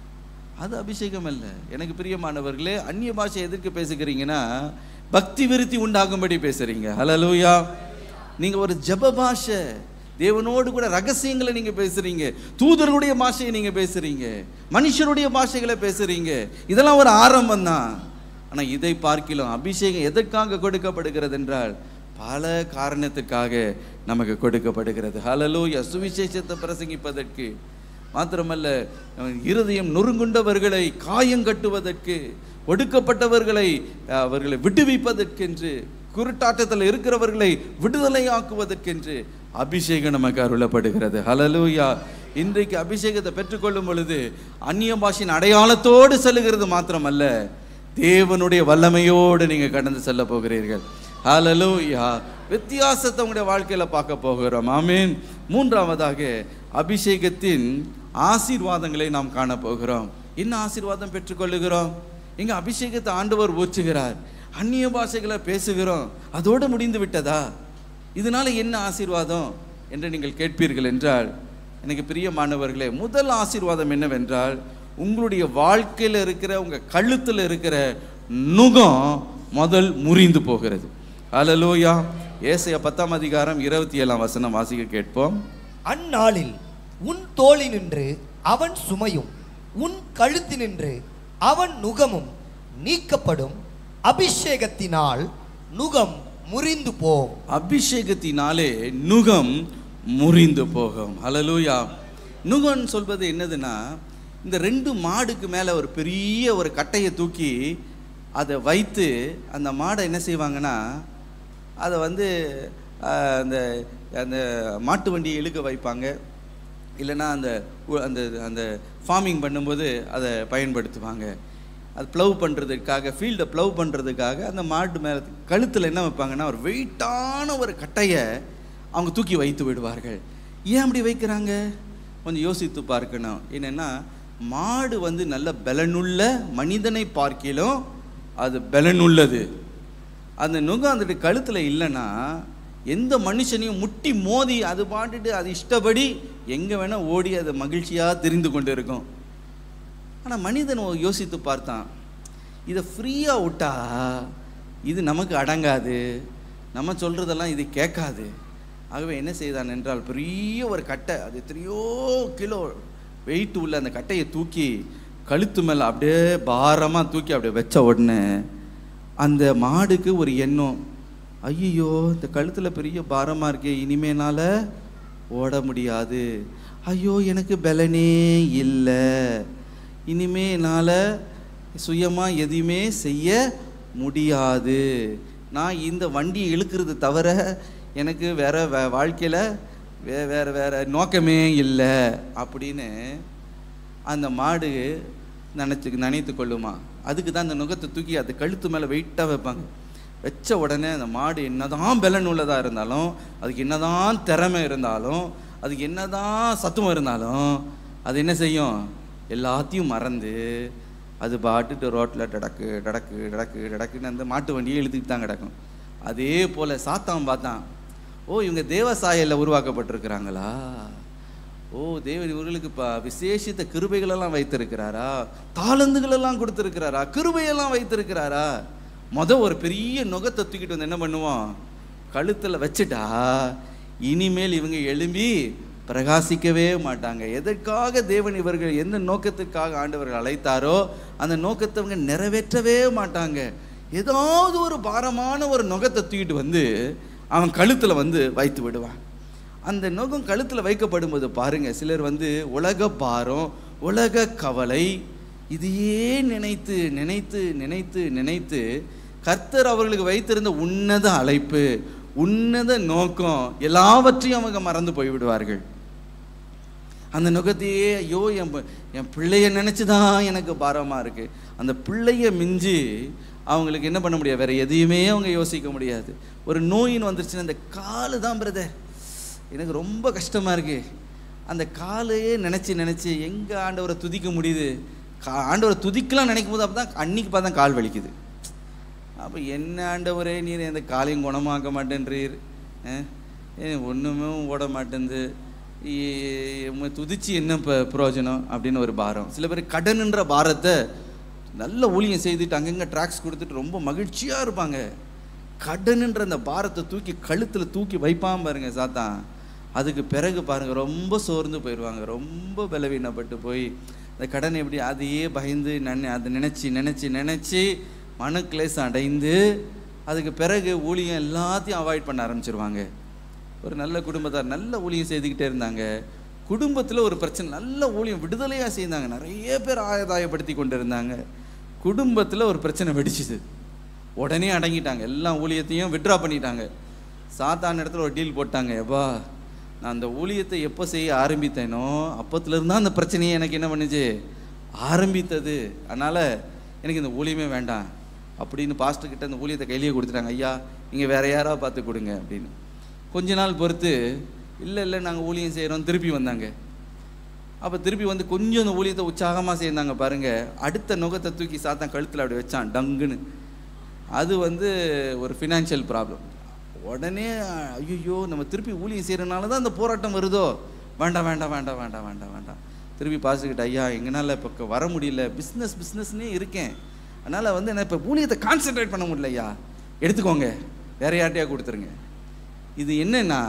அது அபிஷேகம் அல்ல எனக்கு பிரியமானவர்களே அந்நிய பாஷை எதற்கு பேசுகிறீங்கன்னா பக்தி விருத்தி உண்டாகும்படி பேசுறீங்க ஹalleluya நீங்க ஒரு ஜெப பாஷை தேவனோடு கூட ரகசியங்களை நீங்க பேசுறீங்க தூதர்களுடைய பாஷையை நீங்க பேசுறீங்க மனுஷருடைய பாஷைகளை பேசுறீங்க இதெல்லாம் ஒரு ஆரம்பம் தான் ஆனா இதை பார்க்கலாம் அபிஷேகம் எதற்காக கொடுக்கப்படுகிறது என்றால் பல காரணத்துக்காக நமக்கு கொடுக்கப்படுகிறது ஹalleluya சுவிசேஷத்தை பிரசங்கிப்பதற்கு மாத்திரமல்ல இருதயம் நொறுங்குண்டவர்களை காயங்கட்டுவதற்கு ஒடுக்கப்பட்டவர்களை அஹ், அவர்களை விடுவிப்பதற்கென்று குருட்டாட்டத்தில் இருக்கிறவர்களை விடுதலையாக்குவதற்கென்று அபிஷேகம் நமக்கு அருளப்படுகிறது ஹalleluya இன்றைக்கு அபிஷேகத்தை பெற்றுக்கொள்ளும் பொழுது அந்நிய பாஷையின் அடையாளத்தோடு செல்லுகிறது மாத்திரமல்ல தேவனுடைய வல்லமையோடு நீங்க கடந்து செல்ல போகிறீர்கள் ஹalleluya வித்தியாசத்தை உங்களுடைய வாழ்க்கையில பார்க்க போகிறோம் ஆமென் மூன்றாவதாக அபிஷேகத்தின் ஆசீர்வாதங்களை நாம் காண போகிறோம் என்ன ஆசீர்வாதம் பெற்றுக்கொள்ளுகிறோம் இங்க அபிஷேகத்தை ஆண்டவர் ஊற்றுகிறார் அந்நிய பாஷைகளை பேசுகிறோம் அதோடு முடிந்து விட்டதா இதனால என்ன ஆசீர்வாதம் என்று நீங்கள் கேட்பீர்கள் என்றால் எனக்கு பிரியமானவர்களே முதல் ஆசீர்வாதம் என்னவென்றால் உங்களுடைய வாழ்க்கையில் இருக்கிற உங்க கழுத்தில் இருக்கிற நுகம் முதல் முறிந்து போகிறது அல்லலூயா ஏசையா பத்தாம் அதிகாரம் இருபத்தி ஏழாம் வசனம் வாசிக்க கேட்போம் அந்நாளில் உன் தோளினின்று அவன் சுமையும் உன் கழுத்தினின்று அவன் நுகமும் நீக்கப்படும் அபிஷேகத்தினால் நுகம் முறிந்து போம் அபிஷேகத்தினாலே நுகம் முறிந்து போகும் ஹalleluya நுகம் சொல்வது என்னதுன்னா இந்த ரெண்டு மாடுக்கு மேலே ஒரு பெரிய ஒரு கட்டையை தூக்கி அதை வைத்து அந்த மாடை என்ன செய்வாங்கன்னா அதை வந்து ஆஹ், அந்த அந்த மாட்டு வண்டியை இழுக்க வைப்பாங்க இல்லைன்னா அந்த உ- அந்த அந்த ஃபார்மிங் பண்ணும்போது அதை பயன்படுத்துவாங்க அது ப்ளவ் பண்ணுறதுக்காக ஃபீல்டை ப்ளவ் பண்ணுறதுக்காக அந்த மாட்டு மேலே கழுத்தில் என்ன வைப்பாங்கன்னா ஒரு வெயிட்டான ஒரு கட்டையை அவங்க தூக்கி வைத்து விடுவார்கள் ஏன் அப்படி வைக்கிறாங்க கொஞ்சம் யோசித்து பார்க்கணும் என்னென்னா மாடு வந்து நல்ல பலனுள்ள மனிதனை பார்க்கிலும் அது பலனுள்ளது அந்த நுகம் அந்த கழுத்தில் இல்லைன்னா எந்த மனுஷனையும் முட்டி மோதி அது பாட்டுட்டு அது இஷ்டப்படி எங்கே வேணால் ஓடி அது மகிழ்ச்சியாக தெரிந்து கொண்டு இருக்கும் ஆனால் மனிதன் ஒரு யோசித்து பார்த்தான் இதை ஃப்ரீயாக விட்டா இது நமக்கு அடங்காது நம்ம சொல்கிறதெல்லாம் இது கேட்காது ஆகவே என்ன செய்தான் என்றால் பெரிய ஒரு கட்டை அது எத்தனையோ கிலோ வெயிட் உள்ள அந்த கட்டையை தூக்கி கழுத்து மேலே அப்படியே பாரமாக தூக்கி அப்படியே வச்ச உடனே அந்த மாடுக்கு ஒரு எண்ணம் ஐயோ இந்த கழுத்தில் பெரிய பாரமாக இருக்கே இனிமேனால ஓட முடியாது ஐயோ எனக்கு பலனே இல்லை இனிமே என்னால் சுயமாக எதையுமே செய்ய முடியாது நான் இந்த வண்டியை இழுக்கிறது தவிர எனக்கு வேற வே வாழ்க்கையில் வே வேற வேற நோக்கமே இல்லை அப்படின்னு அந்த மாடு நினச்சி நினைத்து கொள்ளுமா அதுக்கு தான் அந்த நுகத்தை தூக்கி அது கழுத்து மேலே வெயிட்டாக வைப்பாங்க வச்ச உடனே அந்த மாடு என்னதான் பலன் உள்ளதாக இருந்தாலும் அதுக்கு என்னதான் திறமை இருந்தாலும் அதுக்கு என்னதான் சத்துவம் இருந்தாலும் அது என்ன செய்யும் எல்லாத்தையும் மறந்து அது பாட்டுட்டு ரோட்டில் டடக்கு டடக்கு டடக்கு டடக்குன்னு அந்த மாட்டு வண்டியை இழுத்துக்கிட்டு தான் கிடக்கும் அதே போல் சாத்தான் பார்த்தான் ஓ இவங்க தேவசாயலில் உருவாக்கப்பட்டிருக்கிறாங்களா ஓ தேவன் இவர்களுக்கு ப விசேஷித்த கிருபைகளெல்லாம் வைத்திருக்கிறாரா தாளந்துகளெல்லாம் கொடுத்திருக்கிறாரா கிருபையெல்லாம் வைத்திருக்கிறாரா முத ஒரு பெரிய நுகத்தை தூக்கிட்டு வந்து என்ன பண்ணுவோம் கழுத்தில் வச்சுட்டா இனிமேல் இவங்க எழும்பி பிரகாசிக்கவே மாட்டாங்க எதற்காக தேவன் இவர்கள் எந்த நோக்கத்துக்காக ஆண்டவர்கள் அழைத்தாரோ அந்த நோக்கத்தை அவங்க நிறைவேற்றவே மாட்டாங்க ஏதாவது ஒரு பாரமான ஒரு நுகத்தை தூக்கிட்டு வந்து அவன் கழுத்தில் வந்து வைத்து விடுவான் அந்த நுகம் கழுத்தில் வைக்கப்படும்போது பாருங்க சிலர் வந்து உலக பாரம் உலக கவலை இதையே நினைத்து நினைத்து நினைத்து நினைத்து கர்த்தர் அவர்களுக்கு வைத்திருந்த உன்னத அழைப்பு உன்னத நோக்கம் எல்லாவற்றையும் அவங்க மறந்து போய்விடுவார்கள் அந்த நுகத்தையே ஐயோ என் ப- என் பிள்ளைய நினச்சி தான் எனக்கு பாரமாக இருக்குது அந்த பிள்ளைய மிஞ்சி அவங்களுக்கு என்ன பண்ண முடியாது வேற எதையுமே அவங்க யோசிக்க முடியாது ஒரு நோயின்னு வந்துருச்சுன்னா அந்த காலு தான் பிரதர் எனக்கு ரொம்ப கஷ்டமாக இருக்கு அந்த காலையே நினச்சி நினச்சி எங்கே ஆண்டவரை துதிக்க முடியுது கா ஆண்டவரை துதிக்கலாம் நினைக்கும் போது அப்போ தான் அன்னைக்கு பார்த்தா கால் வலிக்குது அப்போ என்ன ஆண்டவரே நீர் அந்த காலையும் குணமாக்க மாட்டேன்றீர் ஒன்றுமே ஓட மாட்டேங்குது இ- உம்மை துதிச்சு என்ன இப்போ பிரயோஜனம் அப்படின்னு ஒரு பாரம் சில பேர் கடனுன்ற பாரத்தை நல்ல ஊழியம் செய்துட்டு அங்கங்கே ட்ராக்ஸ் கொடுத்துட்டு ரொம்ப மகிழ்ச்சியாக இருப்பாங்க கடனுன்ற அந்த பாரத்தை தூக்கி கழுத்தில் தூக்கி வைப்பாம பாருங்க சாத்தான் அதுக்கு பிறகு பாருங்க ரொம்ப சோர்ந்து போயிடுவாங்க ரொம்ப பலவீனப்பட்டு போய் அந்த கடன் எப்படி அதையே பயந்து நினை அதை நினச்சி நினச்சி நினச்சி மனக்லேசம் அடைந்து அதுக்கு பிறகு ஊழியம் எல்லாத்தையும் அவாய்ட் பண்ண ஆரம்பிச்சிருவாங்க ஒரு நல்ல குடும்பத்தார் நல்ல ஊழியம் செய்துக்கிட்டே இருந்தாங்க குடும்பத்தில் ஒரு பிரச்சனை நல்ல ஊழியம் விடுதலையாக செய்தாங்க நிறைய பேர் ஆயதாயப்படுத்தி கொண்டு இருந்தாங்க குடும்பத்தில் ஒரு பிரச்சனை வெடிச்சுது உடனே அடங்கிட்டாங்க எல்லா ஊழியத்தையும் விட்ரா பண்ணிட்டாங்க சாத்தான இடத்துல ஒரு டீல் போட்டாங்க எப்பா நான் அந்த ஊழியத்தை எப்போ செய்ய ஆரம்பித்தேனோ அப்பத்துலேருந்து தான் அந்த பிரச்சனையை எனக்கு என்ன பண்ணுச்சு ஆரம்பித்தது அதனால் எனக்கு இந்த ஊழியமே வேண்டாம் அப்படின்னு பாஸ்டர் கிட்ட அந்த ஊழியத்தை கையிலேயே கொடுத்துட்டாங்க ஐயா நீங்கள் வேற யாராவது பார்த்து கொடுங்க அப்படின்னு கொஞ்ச நாள் பொறுத்து இல்லை இல்லை நாங்கள் ஊழியம் செய்கிறோம் திருப்பி வந்தாங்க அப்போ திருப்பி வந்து கொஞ்சம் அந்த ஊழியத்தை உற்சாகமாக செய்தாங்க பாருங்க அடுத்த நுகத்தை தூக்கி சாத்தான் கழுத்தில் அப்படி வச்சான் டங்குன்னு அது வந்து ஒரு ஃபினான்ஷியல் ப்ராப்ளம் உடனே ஐயோ நம்ம திருப்பி ஊழியம் செய்கிறனால தான் அந்த போராட்டம் வருதோ வேண்டாம் வேண்டாம் வேண்டாம் வேண்டாம் வேண்டாம் வேண்டாம் திருப்பி பாசுக்கிட்ட ஐயா எங்களால் இப்போ வர முடியல பிஸ்னஸ் பிஸ்னஸ்னே இருக்கேன் அதனால் வந்து நான் இப்போ ஊழியத்தை கான்சென்ட்ரேட் பண்ண முடியல ஐயா எடுத்துக்கோங்க வேற யார்ட்டையா கொடுத்துருங்க இது என்னன்னா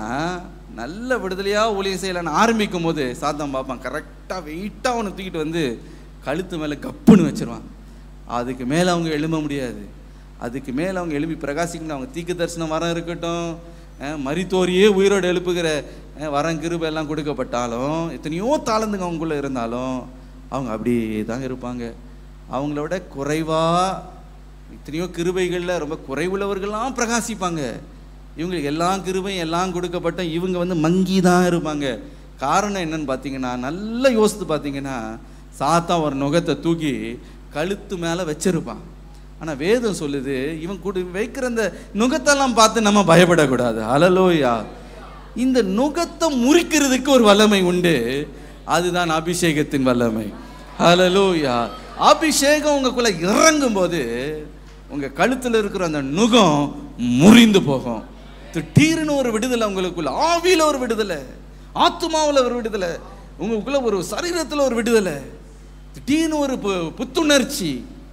நல்ல விடுதலையாக ஊழியம் செய்யலான்னு ஆரம்பிக்கும் போது சாத்தம் பார்ப்பான் கரெக்டாக வெயிட்டாக அவனை தூக்கிட்டு வந்து கழுத்து மேலே கப்புன்னு வச்சிருவான் அதுக்கு மேலே அவங்க எழும்ப முடியாது அதுக்கு மேலே அவங்க எழுப்பி பிரகாசிக்கணும் அவங்க தீக்கு தரிசனம் வரம் இருக்கட்டும் அஹ் மரித்தோரியே உயிரோடு எழுப்புகிற அஹ் வரம் கிருபை எல்லாம் கொடுக்கப்பட்டாலும் எத்தனையோ தாளந்துங்க அவங்களுக்குள்ள இருந்தாலும் அவங்க அப்படியே தான் இருப்பாங்க அவங்கள விட குறைவாக எத்தனையோ கிருபைகளில் ரொம்ப குறைவுள்ளவர்கள்லாம் பிரகாசிப்பாங்க இவங்களுக்கு எல்லாம் கிருபையும் எல்லாம் கொடுக்கப்பட்ட இவங்க வந்து மங்கி தான் இருப்பாங்க காரணம் என்னன்னு பார்த்தீங்கன்னா நல்லா யோசித்து பார்த்தீங்கன்னா சாத்தா ஒரு நுகத்தை தூக்கி கழுத்து மேலே வச்சிருப்பான் ஆனால் வேதம் சொல்லுது இவன் கொடு வைக்கிற அந்த நுகத்தெல்லாம் பார்த்து நம்ம பயப்படக்கூடாது அலலோயா இந்த நுகத்தை முறிக்கிறதுக்கு ஒரு வல்லமை உண்டு அதுதான் அபிஷேகத்தின் வல்லமை ஹalleluya அபிஷேகம் உங்களுக்குள்ள இறங்கும் போது உங்க கழுத்துல இருக்கிற அந்த நுகம் முறிந்து போகும் திடீர்னு ஒரு விடுதலை உங்களுக்குள்ள ஆவியில ஒரு விடுதலை ஆத்மாவுல ஒரு விடுதலை உங்களுக்குள்ள ஒரு சரீரத்துல ஒரு விடுதலை திடீர்னு ஒரு பு- புத்துணர்ச்சி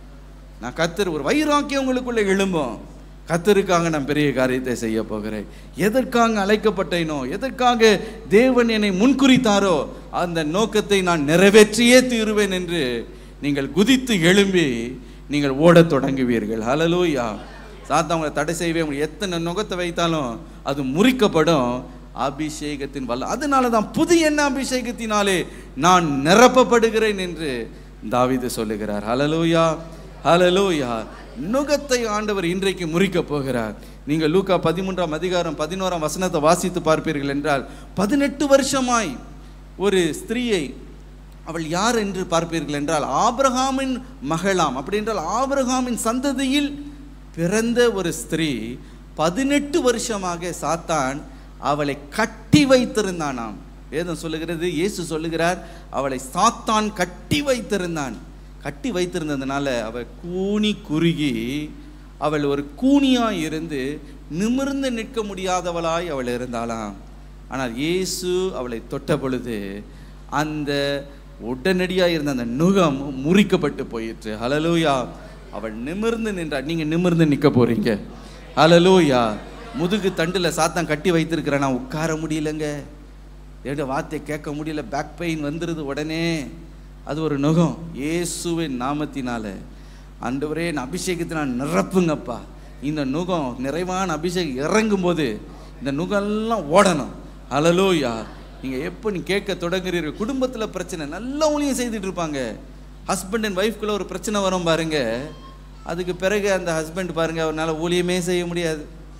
நான் கத்தர் ஒரு வைராக்கியம் உங்களுக்குள்ள எழும்பும் கத்தருக்காக நான் பெரிய காரியத்தை செய்ய போகிறேன் எதற்காக அழைக்கப்பட்டேனோ எதற்காக தேவன் என்னை முன்குறித்தாரோ அந்த நோக்கத்தை நான் நிறைவேற்றியே தீருவேன் என்று நீங்கள் குதித்து எழும்பி நீங்கள் ஓடத் தொடங்குவீர்கள் ஹalleluya சாத்தா உங்களை தடை செய்யவே முடியும் எத்தனை நுகத்தை வைத்தாலும் அது முறிக்கப்படும் அபிஷேகத்தின் வல்ல அதனால தான் புதிய எண்ண அபிஷேகத்தினாலே நான் நிரப்பப்படுகிறேன் என்று தாவீது சொல்லுகிறார் ஹalleluya ஹalleluya நுகத்தை ஆண்டவர் இன்றைக்கு முறிக்க போகிறார் நீங்கள் லூக்கா பதிமூன்றாம் அதிகாரம் பதினோராம் வசனத்தை வாசித்து பார்ப்பீர்கள் என்றால் பதினெட்டு வருஷமாய் ஒரு ஸ்திரீயை அவள் யார் என்று பார்ப்பீர்கள் என்றால் ஆபிரகாமின் மகளாம் அப்படி என்றால் ஆபிரகாமின் சந்ததியில் பிறந்த ஒரு ஸ்திரீ பதினெட்டு வருஷமாக சாத்தான் அவளை கட்டி வைத்திருந்தானாம் வேதம் சொல்லுகிறது இயேசு சொல்லுகிறார் அவளை சாத்தான் கட்டி வைத்திருந்தான் கட்டி வைத்திருந்ததுனால அவள் கூனி குறுகி அவள் ஒரு கூனியாய் இருந்து நிமிர்ந்து நிற்க முடியாதவளாய் அவள் இருந்தாளாம் ஆனால் இயேசு அவளை தொட்ட பொழுது அந்த உடனடியாக இருந்த அந்த நுகம் முறிக்கப்பட்டு போயிற்று ஹalleluya அவள் நிமிர்ந்து நின்றாள் நீங்க நிமிர்ந்து நிற்க போறீங்க ஹalleluya முதுகு தண்டுல சாத்தான் கட்டி வைத்திருக்கிறேன் நான் உட்கார முடியலங்க என்னோட வார்த்தை கேட்க முடியல பேக் பெயின் வந்துடுது உடனே அது ஒரு நுகம் இயேசுவின் நாமத்தினால ஆண்டவரே என் அபிஷேகத்தை நான் நிரப்புங்கப்பா இந்த நுகம் நிறைவான அபிஷேகம் இறங்கும் போது இந்த நுகம்லாம் ஓடணும் அலலோயா நீங்கள் எப்போ நீ கேட்க தொடங்குறீர்கள் குடும்பத்தில் பிரச்சனை நல்ல ஊழியம் செய்துட்டு இருப்பாங்க ஹஸ்பண்ட் அண்ட் ஒய்ஃப்குள்ள ஒரு பிரச்சனை வரும் பாருங்க அதுக்கு பிறகு அந்த ஹஸ்பண்ட் பாருங்க அவரால் ஊழியமே செய்ய முடியாது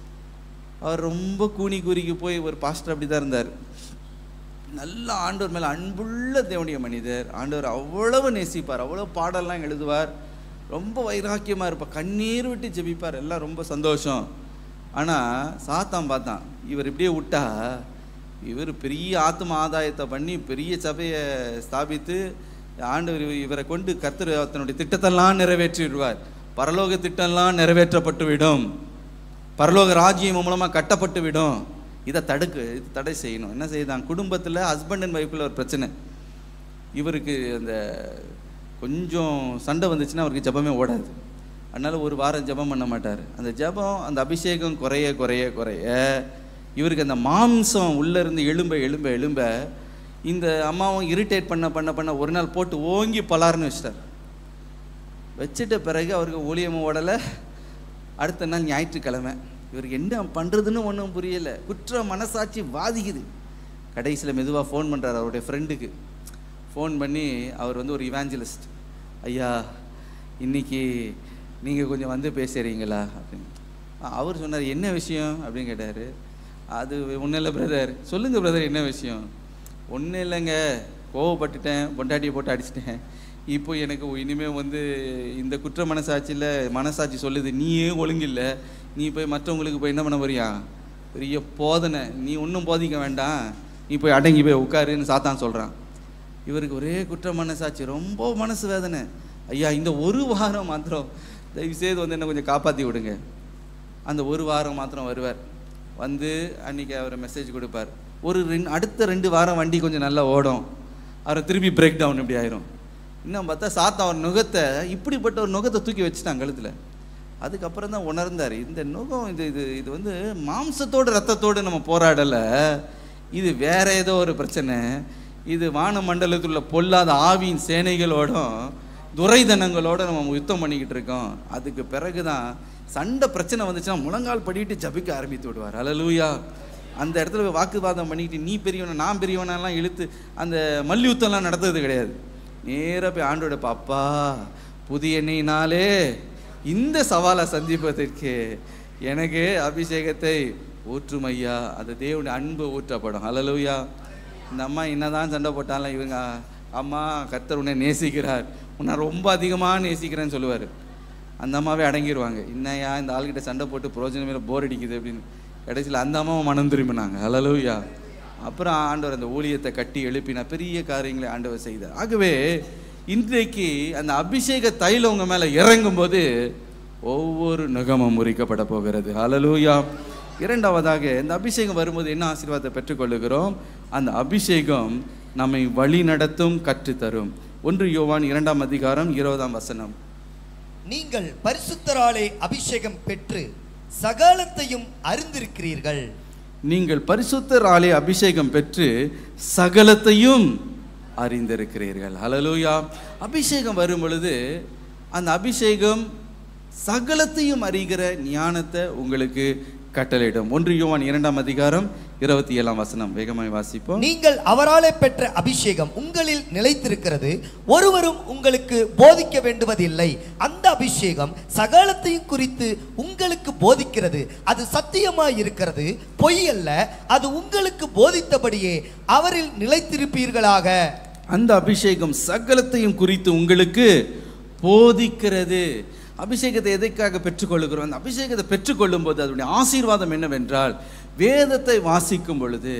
அவர் ரொம்ப கூனி கூறிக்கு போய் ஒரு பாஸ்டர் அப்படி தான் இருந்தார் நல்ல ஆண்டவர் மேலே அன்புள்ள தேவனுடைய மனிதர் ஆண்டவர் அவ்வளவு நேசிப்பார் அவ்வளோ பாடல்லாம் எழுதுவார் ரொம்ப வைராக்கியமாக இருப்பார் கண்ணீர் விட்டு ஜெபிப்பார் எல்லாம் ரொம்ப சந்தோஷம் ஆனால் சாத்தான் பார்த்தான் இவர் இப்படியே விட்டா இவர் பெரிய ஆத்ம ஆதாயத்தை பண்ணி பெரிய சபையை ஸ்தாபித்து ஆண்டவர் இவ- இவரை கொண்டு கர்த்தர் தன்னுடைய திட்டத்தெல்லாம் நிறைவேற்றி விடுவார் பரலோக திட்டம்லாம் நிறைவேற்றப்பட்டு விடும் பரலோக ராஜ்யம் மூலமாக கட்டப்பட்டு விடும் இதை தடுக்கு இது தடை செய்யணும் என்ன செய்யுதான் குடும்பத்தில் ஹஸ்பண்ட் அண்ட் ஒய்ஃபில் ஒரு பிரச்சனை இவருக்கு அந்த கொஞ்சம் சண்டை வந்துச்சுன்னா அவருக்கு ஜெபமே ஓடாது அதனால ஒரு வாரம் ஜெபம் பண்ண மாட்டார் அந்த ஜெபம் அந்த அபிஷேகம் குறைய குறைய குறைய இவருக்கு அந்த மாம்சம் உள்ளே இருந்து எலும்ப எலும்ப எலும்ப இந்த அம்மாவும் இரிட்டேட் பண்ண பண்ண பண்ண ஒரு நாள் போட்டு ஓங்கி பலார்னு வச்சிட்டார் வச்சிட்ட பிறகு அவருக்கு ஊழியமும் ஓடலை அடுத்த நாள் ஞாயிற்றுக்கிழமை இவருக்கு என்ன பண்ணுறதுன்னு ஒன்றும் புரியல குற்ற மனசாட்சி வாதிக்குது கடைசியில் மெதுவாக ஃபோன் பண்ணுறாரு அவருடைய ஃப்ரெண்டுக்கு ஃபோன் பண்ணி அவர் வந்து ஒரு இவாஞ்சலிஸ்ட் ஐயா இன்னைக்கு நீங்கள் கொஞ்சம் வந்து பேசுகிறீங்களா அப்படின்னு ஆ, அவர் சொன்னார் என்ன விஷயம் அப்படின்னு கேட்டார் அது ஒன்றும் இல்லை பிரதர் சொல்லுங்கள் பிரதர் என்ன விஷயம் ஒன்றும் இல்லைங்க கோவப்பட்டுட்டேன் பொண்டாட்டியை போட்டு அடிச்சிட்டேன் இப்போ எனக்கு இனிமேல் வந்து இந்த குற்ற மனசாட்சியில் மனசாட்சி சொல்லுது நீயே ஒழுங்கில்ல நீ போய் மற்றவங்களுக்கு போய் என்ன பண்ண போறியா பெரிய போதனை நீ ஒன்றும் போதிக்க வேண்டாம் நீ போய் அடங்கி போய் உட்காருன்னு சாத்தான் சொல்கிறான் இவருக்கு ஒரே குற்ற மனசாட்சி ரொம்ப மனசு வேதனை ஐயா இந்த ஒரு வாரம் மாத்திரம் தயவுசெய்து வந்து என்ன கொஞ்சம் காப்பாற்றி விடுங்க அந்த ஒரு வாரம் மாத்திரம் வருவார் வந்து அன்னைக்கு அவர் மெசேஜ் கொடுப்பார் ஒரு ரெண்டு அடுத்த ரெண்டு வாரம் வண்டி கொஞ்சம் நல்லா ஓடும் அவரை திருப்பி பிரேக் டவுன் இப்படி ஆயிரும் இன்னும் பார்த்தா சாத்தா அவர் நுகத்தை இப்படிப்பட்ட ஒரு நுகத்தை தூக்கி வச்சுட்டான் கழுத்தில் அதுக்கப்புறம் தான் உணர்ந்தார் இந்த நுகம் இது இது இது வந்து மாம்சத்தோடு ரத்தத்தோடு நம்ம போராடலை இது வேற ஏதோ ஒரு பிரச்சனை இது வான மண்டலத்தில் உள்ள பொல்லாத ஆவியின் சேனைகளோடும் துரைதனங்களோட நம்ம யுத்தம் பண்ணிக்கிட்டு இருக்கோம் அதுக்கு பிறகு தான் சண்டை பிரச்சனை வந்துச்சுன்னா முழங்கால் படிட்டு ஜபிக்க ஆரம்பித்து விடுவார் அலலூயா அந்த இடத்துல போய் வாக்குவாதம் பண்ணிக்கிட்டு நீ பெரியவன நான் பெரியவனெல்லாம் இழுத்து அந்த மல்யுத்தம்லாம் நடத்துறது கிடையாது நேராக போய் ஆண்டோட பாப்பா புதிய எண்ணெயினாலே இந்த சவாலை சந்திப்பதற்கு எனக்கு அபிஷேகத்தை ஊற்றும் ஐயா அது தேவனுடைய அன்பு ஊற்றப்படும் ஹalleluya இந்த அம்மா என்னதான் சண்டை போட்டாலும் இவங்க அம்மா கர்த்தர் உன்னை நேசிக்கிறார் உன்னை ரொம்ப அதிகமாக நேசிக்கிறேன்னு சொல்லுவார் அந்த அம்மாவே அடங்கிடுவாங்க என்னையா இந்த ஆள்கிட்ட சண்டை போட்டு பிரயோஜனமே போர் அடிக்குது அப்படின்னு கடைசியில் அந்த அம்மாவை மனம் திரும்பினாங்க ஹalleluya அப்புறம் ஆண்டவர் அந்த ஊழியத்தை கட்டி எழுப்பின பெரிய காரியங்களை ஆண்டவர் செய்தார் ஆகவே இன்றைக்கு அந்த அபிஷேக தைலம் உங்க மேல இறங்கும்போது ஒவ்வொரு நுகமும் முறிக்கப்பட போகிறது ஹalleluya இரண்டாவதாக இந்த அபிஷேகம் வரும்போது என்ன ஆசீர்வாதத்தை பெற்றுக்கொள்ளுகிறோம் அந்த அபிஷேகம் நம்மை வழி நடத்தும் கற்றுத்தரும் ஒன்று யோவான் இரண்டாம் அதிகாரம் இருபதாம் வசனம் நீங்கள் பரிசுத்தராலே அபிஷேகம் பெற்று சகலத்தையும் அறிந்திருக்கிறீர்கள் நீங்கள் பரிசுத்தராலே அபிஷேகம் பெற்று சகலத்தையும் அறிந்திருக்கிறீர்கள் ஹalleluya அபிஷேகம் வரும் பொழுது அந்த அபிஷேகம் சகலத்தையும் அறிகிற ஞானத்தை உங்களுக்கு கட்டளையிடும் ஒன்று யோவான் இரண்டாம் அதிகாரம் இருபத்தி ஏழாம் வசனம் வேகமாய் வாசிப்போம் நீங்கள் அவராலே பெற்ற அபிஷேகம் உங்களில் நிலைத்திருக்கிறது ஒருவரும் உங்களுக்கு போதிக்க வேண்டுவதில்லை அந்த அபிஷேகம் சகலத்தையும் குறித்து உங்களுக்கு போதிக்கிறது அது சத்தியமாய் இருக்கிறது பொய் அல்ல அது உங்களுக்கு போதித்தபடியே அவரில் நிலைத்திருப்பீர்களாக அந்த அபிஷேகம் சகலத்தையும் குறித்து உங்களுக்கு போதிக்கிறது அபிஷேகத்தை எதற்காக பெற்றுக்கொள்கிறோம் அந்த அபிஷேகத்தை பெற்றுக்கொள்ளும் போது அதனுடைய ஆசீர்வாதம் என்னவென்றால் வேதத்தை வாசிக்கும் பொழுது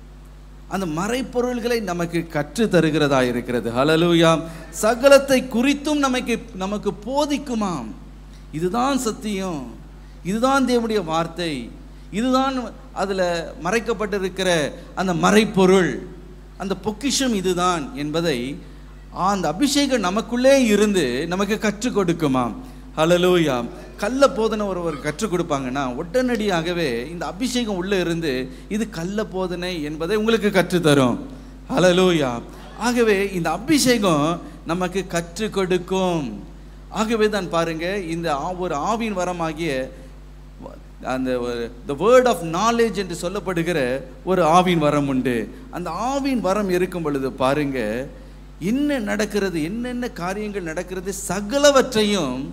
அந்த மறைப்பொருள்களை நமக்கு கற்று தருகிறதா இருக்கிறது ஹalleluya சகலத்தை குறித்தும் நமக்கு நமக்கு போதிக்குமாம் இதுதான் சத்தியம் இதுதான் தேவனுடைய வார்த்தை இதுதான் அதில் மறைக்கப்பட்டிருக்கிற அந்த மறைப்பொருள் அந்த பொக்கிஷம் இதுதான் என்பதை அந்த அபிஷேகம் நமக்குள்ளே இருந்து நமக்கு கற்றுக் கொடுக்குமாம் ஹalleluya கள்ள போதனை ஒருவர் கற்றுக் கொடுப்பாங்கன்னா உடனடியாகவே இந்த அபிஷேகம் உள்ளே இருந்து இது கள்ள போதனை என்பதை உங்களுக்கு கற்றுத்தரும் ஹalleluya ஆகவே இந்த அபிஷேகம் நமக்கு கற்றுக் கொடுக்கும் ஆகவே தான் பாருங்க இந்த ஆ- ஒரு ஆவின் வரமாகிய அந்த த வேர்ட் ஆஃப் நாலேஜ் என்று சொல்லப்படுகிற ஒரு ஆவின் வரம் உண்டு அந்த ஆவின் வரம் இருக்கும் பொழுது பாருங்க என்ன நடக்கிறது என்னென்ன காரியங்கள் நடக்கிறது சகலவற்றையும்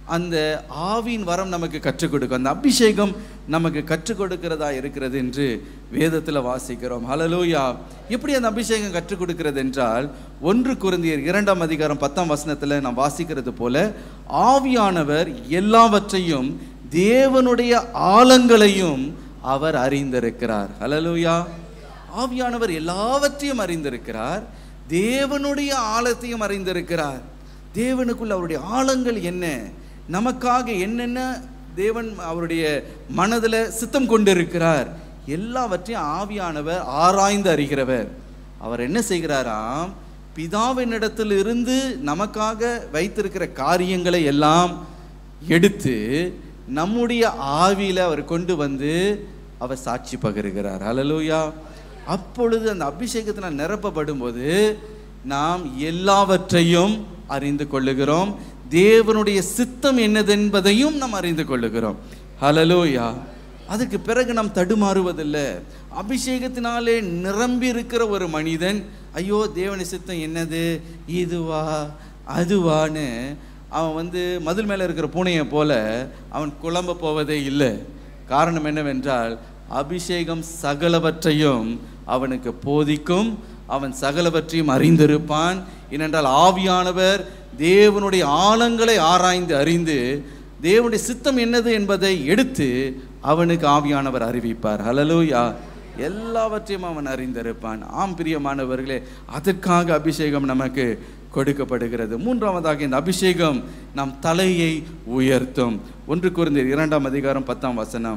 அந்த ஆவியின் வரம் நமக்கு கற்றுக் கொடுக்கும் அந்த அபிஷேகம் நமக்கு கற்றுக் கொடுக்கிறதா இருக்கிறது என்று வேதத்தில் வாசிக்கிறோம் ஹalleluya எப்படி அந்த அபிஷேகம் கற்றுக் கொடுக்கிறது என்றால் ஒன்று குருந்தியர் இரண்டாம் அதிகாரம் பத்தாம் வசனத்தில் நாம் வாசிக்கிறது போல ஆவியானவர் எல்லாவற்றையும் தேவனுடைய ஆழங்களையும் அவர் அறிந்திருக்கிறார் ஹalleluya ஆவியானவர் எல்லாவற்றையும் அறிந்திருக்கிறார் தேவனுடைய ஆழத்தையும் அறிந்திருக்கிறார் தேவனுக்குள்ள அவருடைய ஆழங்கள் என்ன நமக்காக என்னென்ன தேவன் அவருடைய மனதில் சித்தம் கொண்டிருக்கிறார் எல்லாவற்றையும் ஆவியானவர் ஆராய்ந்து அறிகிறவர் அவர் என்ன செய்கிறாராம் பிதாவினிடத்தில் இருந்து நமக்காக வைத்திருக்கிற காரியங்களை எல்லாம் எடுத்து நம்முடைய ஆவியில அவர் கொண்டு வந்து அவர் சாட்சி பகிர்கிறார் ஹalleluya அப்பொழுது அந்த அபிஷேகத்தினால் நிரப்பப்படும் போது நாம் எல்லாவற்றையும் அறிந்து கொள்ளுகிறோம் தேவனுடைய சித்தம் என்னதென்பதையும் நாம் அறிந்து கொள்ளுகிறோம் ஹalleluya அதுக்கு பிறகு நாம் தடுமாறுவதில்லை அபிஷேகத்தினாலே நிரம்பி இருக்கிற ஒரு மனிதன் ஐயோ தேவனுடைய சித்தம் என்னது இதுவா அதுவான்னு அவன் வந்து மதில் மேலே இருக்கிற பூனையை போல அவன் குழம்ப போவதே இல்லை காரணம் என்னவென்றால் அபிஷேகம் சகலவற்றையும் அவனுக்கு போதிக்கும் அவன் சகலவற்றையும் அறிந்திருப்பான் ஏனென்றால் ஆவியானவர் தேவனுடைய ஆழங்களை ஆராய்ந்து அறிந்து தேவனுடைய சித்தம் என்னது என்பதை எடுத்து அவனுக்கு ஆவியானவர் அறிவிப்பார் ஹalleluya எல்லாவற்றையும் அவன் அறிந்திருப்பான் ஆம் பிரியமானவர்களே அதற்காக அபிஷேகம் நமக்கு கொடுக்கப்படுகிறது மூன்றாவதாக இந்த அபிஷேகம் நம் தலையை உயர்த்தும் ஒன்று குருந்தீர் இரண்டாம் அதிகாரம் பத்தாம் வசனம்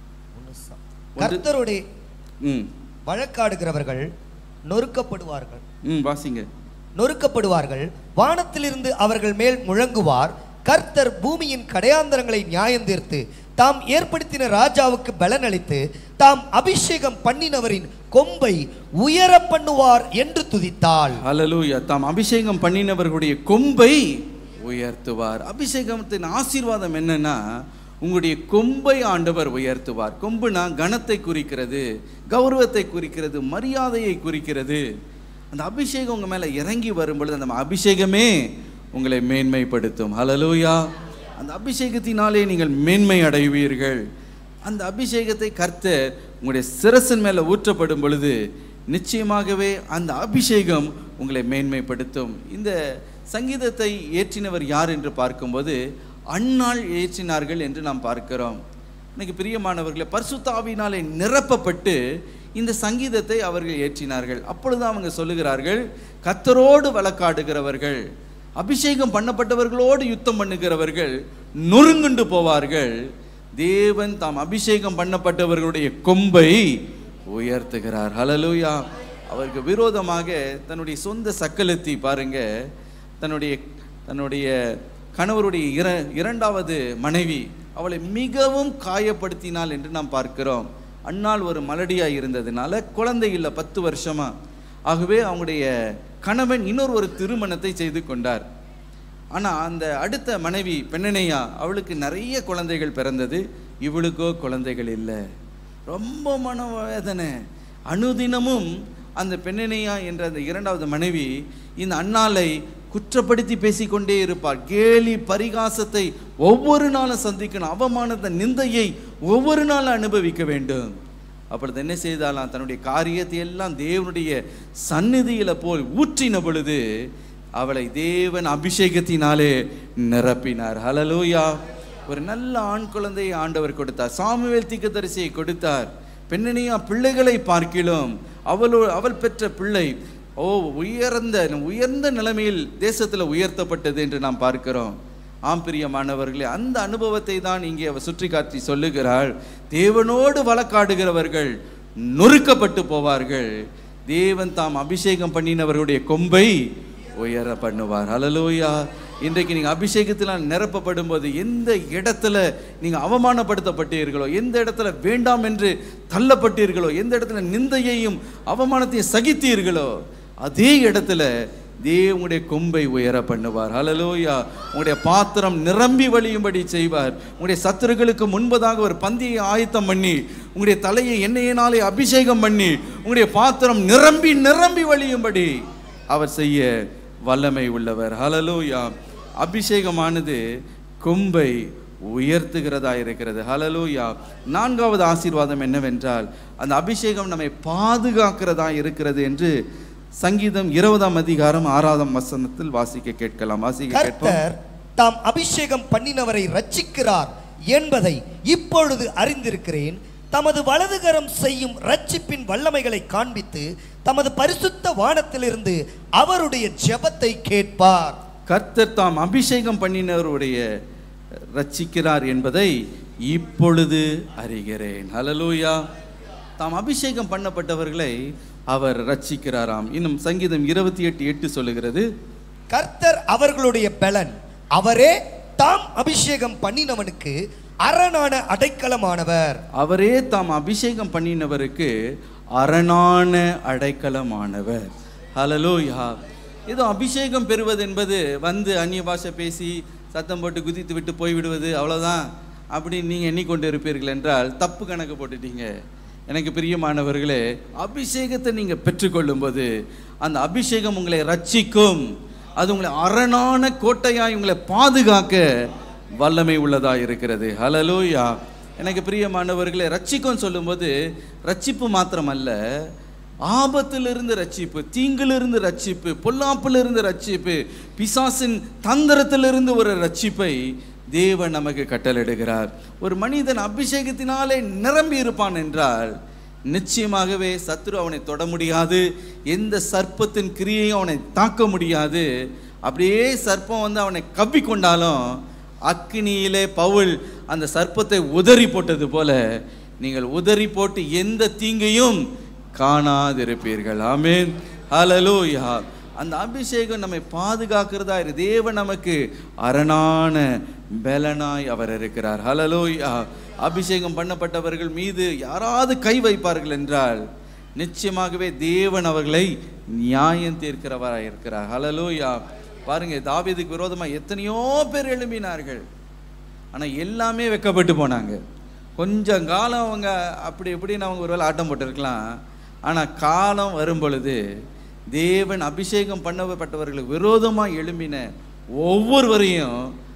கர்த்தரோட ம் வழக்காடுகிறவர்கள் நொறுக்கப்படுவார்கள் ம் வாசிங்க நொறுக்கப்படுவார்கள் வானத்திலிருந்து அவர்கள் மேல் முழங்குவார் கர்த்தர் பூமியின் கடையாந்தரங்களை நியாயம் தீர்த்து தாம் ஏற்படுத்தின ராஜாவுக்கு பலனளித்து தாம் அபிஷேகம் பண்ணினவரின் கொம்பை உயர பண்ணுவார் என்று துதித்தாள் ஹalleluya தாம் அபிஷேகம் பண்ணினவர்களுடைய கொம்பை உயர்த்துவார் அபிஷேகத்தின் ஆசீர்வாதம் என்னன்னா உங்களுடைய கொம்பை ஆண்டவர் உயர்த்துவார் கொம்புனா கனத்தை குறிக்கிறது கௌரவத்தை குறிக்கிறது மரியாதையை குறிக்கிறது அந்த அபிஷேகம் உங்க மேல இறங்கி வரும்பொழுது அந்த அபிஷேகமே உங்களை மேன்மைப்படுத்தும் ஹalleluya அந்த அபிஷேகத்தினாலே நீங்கள் மேன்மை அடைவீர்கள் அந்த அபிஷேகத்தை கர்த்தர் உங்களுடைய சிரசின் மேலே ஊற்றப்படும் பொழுது நிச்சயமாகவே அந்த அபிஷேகம் உங்களை மேன்மைப்படுத்தும் இந்த சங்கீதத்தை ஏற்றினவர் யார் என்று பார்க்கும்போது அன்னாள் ஏற்றினார்கள் என்று நாம் பார்க்கிறோம் இன்னைக்கு பிரியமானவர்களே பரிசுத்தாவினாலே நிரப்பப்பட்டு இந்த சங்கீதத்தை அவர்கள் ஏற்றினார்கள் அப்பொழுது அவங்க சொல்லுகிறார்கள் கத்தரோடு வழக்காடுகிறவர்கள் அபிஷேகம் பண்ணப்பட்டவர்களோடு யுத்தம் பண்ணுகிறவர்கள் நொறுங்குண்டு போவார்கள் தேவன் தாம் அபிஷேகம் பண்ணப்பட்டவர்களுடைய கொம்பை உயர்த்துகிறார் ஹalleluya அவருக்கு விரோதமாக தன்னுடைய சொந்த சக்கலத்தி பாருங்க தன்னுடைய தன்னுடைய கணவருடைய இர இரண்டாவது மனைவி அவளை மிகவும் காயப்படுத்தினாள் என்று நாம் பார்க்கிறோம் அன்னாள் ஒரு மலடியாக இருந்ததுனால குழந்தை இல்லை பத்து வருஷமா ஆகவே அவங்களுடைய கணவன் இன்னொரு ஒரு திருமணத்தை செய்து கொண்டார் ஆனால் அந்த அடுத்த மனைவி பெண்ணனையா அவளுக்கு நிறைய குழந்தைகள் பிறந்தது இவளுக்கோ குழந்தைகள் இல்லை ரொம்ப மனவேதனை அனுதினமும் அந்த பெண்ணனையா என்ற அந்த இரண்டாவது மனைவி இந்த அண்ணாலை குற்றப்படுத்தி பேசிக்கொண்டே இருப்பார் கேலி பரிகாசத்தை ஒவ்வொரு நாளும் சந்திக்கணும் அவமானத்தை நிந்தையை ஒவ்வொரு நாளும் அனுபவிக்க வேண்டும் அப்பொழுது என்ன செய்தாலாம் தன்னுடைய காரியத்தை எல்லாம் தேவனுடைய சந்நிதியில போல் ஊற்றின பொழுது அவளை தேவன் அபிஷேகத்தினாலே நிரப்பினார் ஹalleluya ஒரு நல்ல ஆண் குழந்தையை ஆண்டவர் கொடுத்தார் சாமுவேல் தீர்க்கதரிசியை கொடுத்தார் பெண்ணனியா பிள்ளைகளை பார்க்கிலும் அவளோ அவள் பெற்ற பிள்ளை ஓ உயர்ந்த உயர்ந்த நிலைமையில் தேசத்தில் உயர்த்தப்பட்டது என்று நாம் பார்க்கிறோம் ஆம் பிரியமானவர்களே அந்த அனுபவத்தை தான் இங்கே அவர் சுற்றி காட்டி சொல்லுகிறாள் தேவனோடு வழக்காடுகிறவர்கள் நொறுக்கப்பட்டு போவார்கள் தேவன் தாம் அபிஷேகம் பண்ணினவர்களுடைய கொம்பை உயர பண்ணுவார் ஹalleluya இன்றைக்கு நீங்கள் அபிஷேகத்தில் நிரப்பப்படும் போது எந்த இடத்துல நீங்கள் அவமானப்படுத்தப்பட்டீர்களோ எந்த இடத்துல வேண்டாம் என்று தள்ளப்பட்டீர்களோ எந்த இடத்துல நிந்தையையும் அவமானத்தையும் சகித்தீர்களோ அதே இடத்துல தேவனுடைய கொம்பை உயர பண்ணுவார் ஹalleluya உங்களுடைய பாத்திரம் நிரம்பி வழியும்படி செய்வார் உங்களுடைய சத்துருக்களுக்கு முன்பதாக ஒரு பந்தியை ஆயத்தம் பண்ணி உங்களுடைய தலையை எண்ணெயினாலே அபிஷேகம் பண்ணி உங்களுடைய பாத்திரம் நிரம்பி நிரம்பி வழியும்படி அவர் செய்ய வல்லமை உள்ளவர் ஹalleluya அபிஷேகமானது கொம்பை உயர்த்துகிறதா இருக்கிறது ஹalleluya நான்காவது ஆசீர்வாதம் என்னவென்றால் அந்த அபிஷேகம் நம்மை பாதுகாக்கிறதா இருக்கிறது என்று சங்கீதம் இருபதாம் அதிகாரம் ஆறாவது வசனத்தில் வாசிக்க கேட்கலாம் வாசிக்க கேட்போம் கர்த்தர் தாம் அபிஷேகம் பண்ணினவரை ரட்சிக்கிறார் என்பதை இப்பொழுது அறிந்திருக்கிறேன் தமது வலதுகரம் செய்யும் ரட்சிப்பின் வல்லமைகளை காண்பித்து தமது பரிசுத்த வானத்திலிருந்து அவருடைய ஜெபத்தை கேட்பார் கர்த்தர் தாம் அபிஷேகம் பண்ணினவருடைய ரட்சிக்கிறார் என்பதை இப்பொழுது அறிகிறேன் ஹalleluya தாம் அபிஷேகம் பண்ணப்பட்டவர்களை அவர் ரட்சிக்கிறாராம் இன்னும் சங்கீதம் இருபத்தி எட்டு எட்டு சொல்லுகிறது கர்த்தர் அவர்களுடைய பலன் அவரே தாம் அபிஷேகம் பண்ணினவனுக்கு அரணான அடைக்கலமானவர் அவரே தாம் அபிஷேகம் பண்ணினவருக்கு அரணான அடைக்கலமானவர் ஹalleluya ஏதோ அபிஷேகம் பெறுவது என்பது வந்து அந்நிய பாஷை பேசி சத்தம் போட்டு குதித்து விட்டு போய்விடுவது அவ்வளவுதான் அப்படின்னு நீங்கள் எண்ணிக்கொண்டு இருப்பீர்கள் என்றால் தப்பு கணக்கு போட்டுட்டீங்க எனக்கு பிரியமானவர்களே அபிஷேகத்தை நீங்கள் பெற்றுக்கொள்ளும்போது அந்த அபிஷேகம் உங்களை ரட்சிக்கும் அது உங்களை அரணான கோட்டையாய் உங்களை பாதுகாக்க வல்லமை உள்ளதா இருக்கிறது ஹalleluya எனக்கு பிரியமானவர்களே ரட்சிக்கும் சொல்லும்போது ரட்சிப்பு மாத்திரமல்ல ஆபத்திலிருந்து ரட்சிப்பு தீங்கிலிருந்து ரட்சிப்பு பொல்லாப்பிலிருந்து ரட்சிப்பு பிசாசின் தந்திரத்திலிருந்து ஒரு ரட்சிப்பை தேவன் நமக்கு கட்டளையிடுகிறார் ஒரு மனிதன் அபிஷேகத்தினாலே நிரம்பி இருப்பான் என்றால் நிச்சயமாகவே சத்துரு அவனை தொட முடியாது எந்த சர்ப்பத்தின் கிரியையும் அவனை தாக்க முடியாது அப்படியே சர்ப்பம் வந்து அவனை கவ்வி கொண்டாலும் அக்கினியிலே பவுல் அந்த சர்ப்பத்தை உதறி போட்டது போல நீங்கள் உதறி போட்டு எந்த தீங்கையும் காணாதிருப்பீர்கள் ஆமென் ஹalleluya அந்த அபிஷேகம் நம்மை பாதுகாக்கிறதா இரு தேவன் நமக்கு அரணான பலனாய் அவர் இருக்கிறார் ஹalleluya அபிஷேகம் பண்ணப்பட்டவர்கள் மீது யாராவது கை வைப்பார்கள் என்றால் நிச்சயமாகவே தேவன் அவர்களை நியாயம் தீர்க்கிறவராய் இருக்கிறார் ஹalleluya பாருங்க தாவீதுக்கு விரோதமா எத்தனையோ பேர் எழும்பினார்கள் ஆனா எல்லாமே வெக்கப்பட்டு போனாங்க கொஞ்சம் காலம் அவங்க அப்படி இப்படின்னு அவங்க ஒருவேளை ஆட்டம் போட்டிருக்கலாம் ஆனா காலம் வரும் பொழுது தேவன் அபிஷேகம் பண்ணப்பட்டவர்களுக்கு விரோதமா எழும்பின ஒவ்வொருவரையும்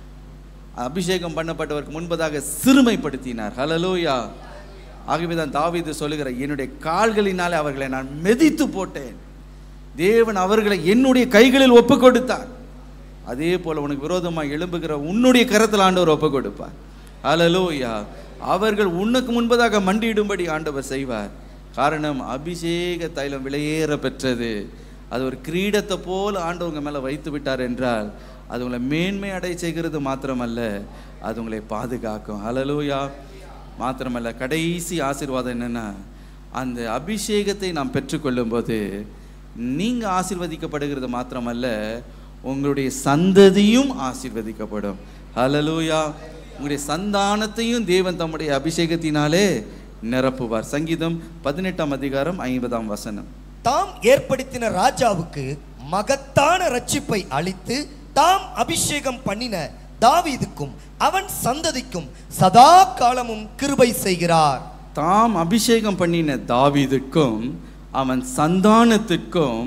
அபிஷேகம் பண்ணப்பட்டவருக்கு முன்பதாக சிறுமைப்படுத்தினார் ஹalleluya ஆகவே தான் தாவீது சொல்லுகிற என்னுடைய கால்களினாலே அவர்களை நான் மெதித்து போட்டேன் தேவன் அவர்களை என்னுடைய கைகளில் ஒப்பு கொடுத்தார் அதே போல உனக்கு விரோதமாக எழும்புகிற உன்னுடைய கரத்தில் ஆண்டவர் ஒப்பு கொடுப்பார் ஹalleluya அவர்கள் உனக்கு முன்பதாக மண்டியிடும்படி ஆண்டவர் செய்வார் காரணம் அபிஷேக தைலம் விலையேற பெற்றது அது ஒரு கிரீடத்தை போல ஆண்டவங்க மேலே வைத்து விட்டார் என்றால் அது உங்களை மேன்மை அடைய செய்கிறது மாத்திரமல்ல அது உங்களை பாதுகாக்கும் ஹalleluya மாத்திரமல்ல கடைசி ஆசீர்வாதம் என்னன்னா அந்த அபிஷேகத்தை நாம் பெற்றுக்கொள்ளும்போது நீங்க ஆசீர்வதிக்கப்படுகிறது மாத்திரமல்ல உங்களுடைய சந்ததியும் ஆசீர்வதிக்கப்படும் ஹalleluya உங்களுடைய சந்தானத்தையும் தேவன் தம்முடைய அபிஷேகத்தினாலே நிரப்புவார் சங்கீதம் பதினெட்டாம் அதிகாரம் ஐம்பதாம் வசனம் தாம் ஏற்படுத்தின ராஜாவுக்கு மகத்தான ரட்சிப்பை அளித்து தாம் அபிஷேகம் பண்ணின தாவீதுக்கும் அவன் சந்ததிக்கும் சதா காலமும் கிருபை செய்கிறார் தாம் அபிஷேகம் பண்ணின தாவீதுக்கும் அவன் சந்தானத்திற்கும்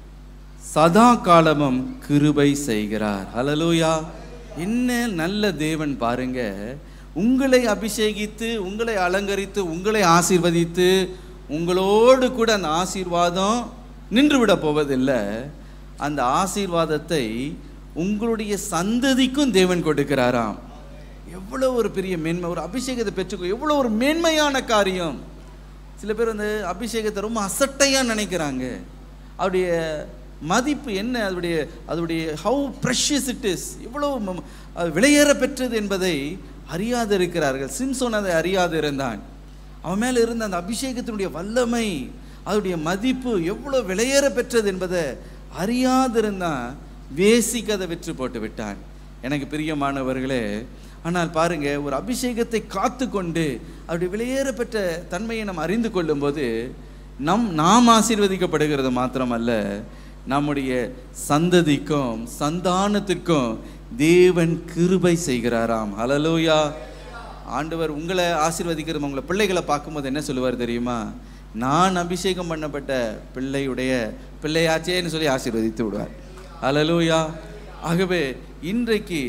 சதா காலமும் கிருபை செய்கிறார் ஹalleluya என்ன நல்ல தேவன் பாருங்க உங்களை அபிஷேகித்து உங்களை அலங்கரித்து உங்களை ஆசீர்வதித்து உங்களோடு கூட அந்த ஆசீர்வாதம் நின்றுவிட போவதில்லை அந்த ஆசீர்வாதத்தை உங்களுடைய சந்ததிக்கும் தேவன் கொடுக்கிறாராம் எவ்வளோ ஒரு பெரிய மேன்மை ஒரு அபிஷேகத்தை பெற்றுக்கோ எவ்வளோ ஒரு மேன்மையான காரியம் சில பேர் வந்து அபிஷேகத்தை ரொம்ப அசட்டையாக நினைக்கிறாங்க அவருடைய மதிப்பு என்ன அதனுடைய அதனுடைய ஹவு ப்ரெஷியஸ் இட் இஸ் எவ்வளோ ம- அது விலையேற பெற்றது என்பதை அறியாது இருக்கிறார்கள் சிம்சோன் அதை அறியாது இருந்தான் அவன் மேலே இருந்த அந்த அபிஷேகத்தினுடைய வல்லமை அதனுடைய மதிப்பு எவ்வளோ விலையேற பெற்றது என்பதை அறியாதிருந்தான் வேசிக்கு அதை விற்று போட்டு விட்டான் எனக்கு பிரியமானவர்களே ஆனால் பாருங்க ஒரு அபிஷேகத்தை காத்து கொண்டு அவருடைய விலையேற பெற்ற தன்மையை நாம் அறிந்து கொள்ளும்போது நம் நாம் ஆசீர்வதிக்கப்படுகிறது மாத்திரமல்ல நம்முடைய சந்ததிக்கும் சந்தானத்திற்கும் தேவன் கிருபை செய்கிறாராம் ஹalleluya ஆண்டவர் உங்களை ஆசீர்வதிக்கிறது உங்களை பிள்ளைகளை பார்க்கும்போது என்ன சொல்லுவார் தெரியுமா நான் அபிஷேகம் பண்ணப்பட்ட பிள்ளையுடைய பிள்ளையாச்சேன்னு சொல்லி ஆசீர்வதித்து விடுவார் ஹalleluya ஆகவே இன்றைக்கு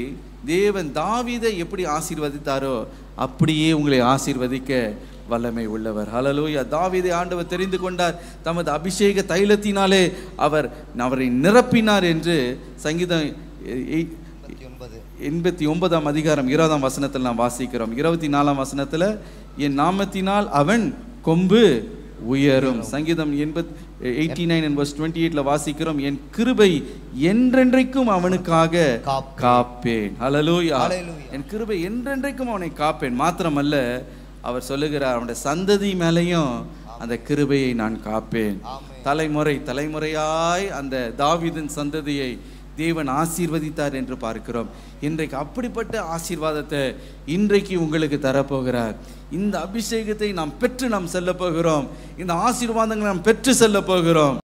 தேவன் தாவீதை எப்படி ஆசீர்வதித்தாரோ அப்படியே உங்களை ஆசீர்வதிக்க வல்லமை உள்ளவர் ஹalleluya தாவீதை ஆண்டவர் தெரிந்து கொண்டார் தமது அபிஷேக தைலத்தினாலே அவர் அவரை நிரப்பினார் என்று சங்கீதம் எ- எ- ஒன்பது எண்பத்தி ஒன்பதாம் அதிகாரம் இருபதாம் வசனத்தில் நாம் வாசிக்கிறோம் இருபத்தி நாலாம் வசனத்தில் என் நாமத்தினால் அவன் கொம்பு உயரும் சங்கீதம் எண்பத் எயிட்டி நைன் அண்ட் டுவெண்ட்டி எயிட்டில் வாசிக்கிறோம் என் கிருபை என்றென்றைக்கும் அவனுக்காக காப்பேன். காப்பேன் ஹalleluya ஹalleluya. என் கிருபை என்றென்றைக்கும் அவனை காப்பேன் மாத்திரமல்ல அவர் சொல்லுகிறார் அவனுடைய சந்ததி மேலேயும் அந்த கிருபையை நான் காப்பேன் ஆமென். தலைமுறை தலைமுறையாய் அந்த தாவீதின் சந்ததியை தேவன் ஆசீர்வதித்தார் என்று பார்க்கிறோம் இன்றைக்கு அப்படிப்பட்ட ஆசீர்வாதத்தை இன்றைக்கு உங்களுக்கு தரப்போகிறார் இந்த அபிஷேகத்தை நாம் பெற்று நாம் செல்ல போகிறோம் இந்த ஆசீர்வாதங்களை நாம் பெற்று செல்ல போகிறோம்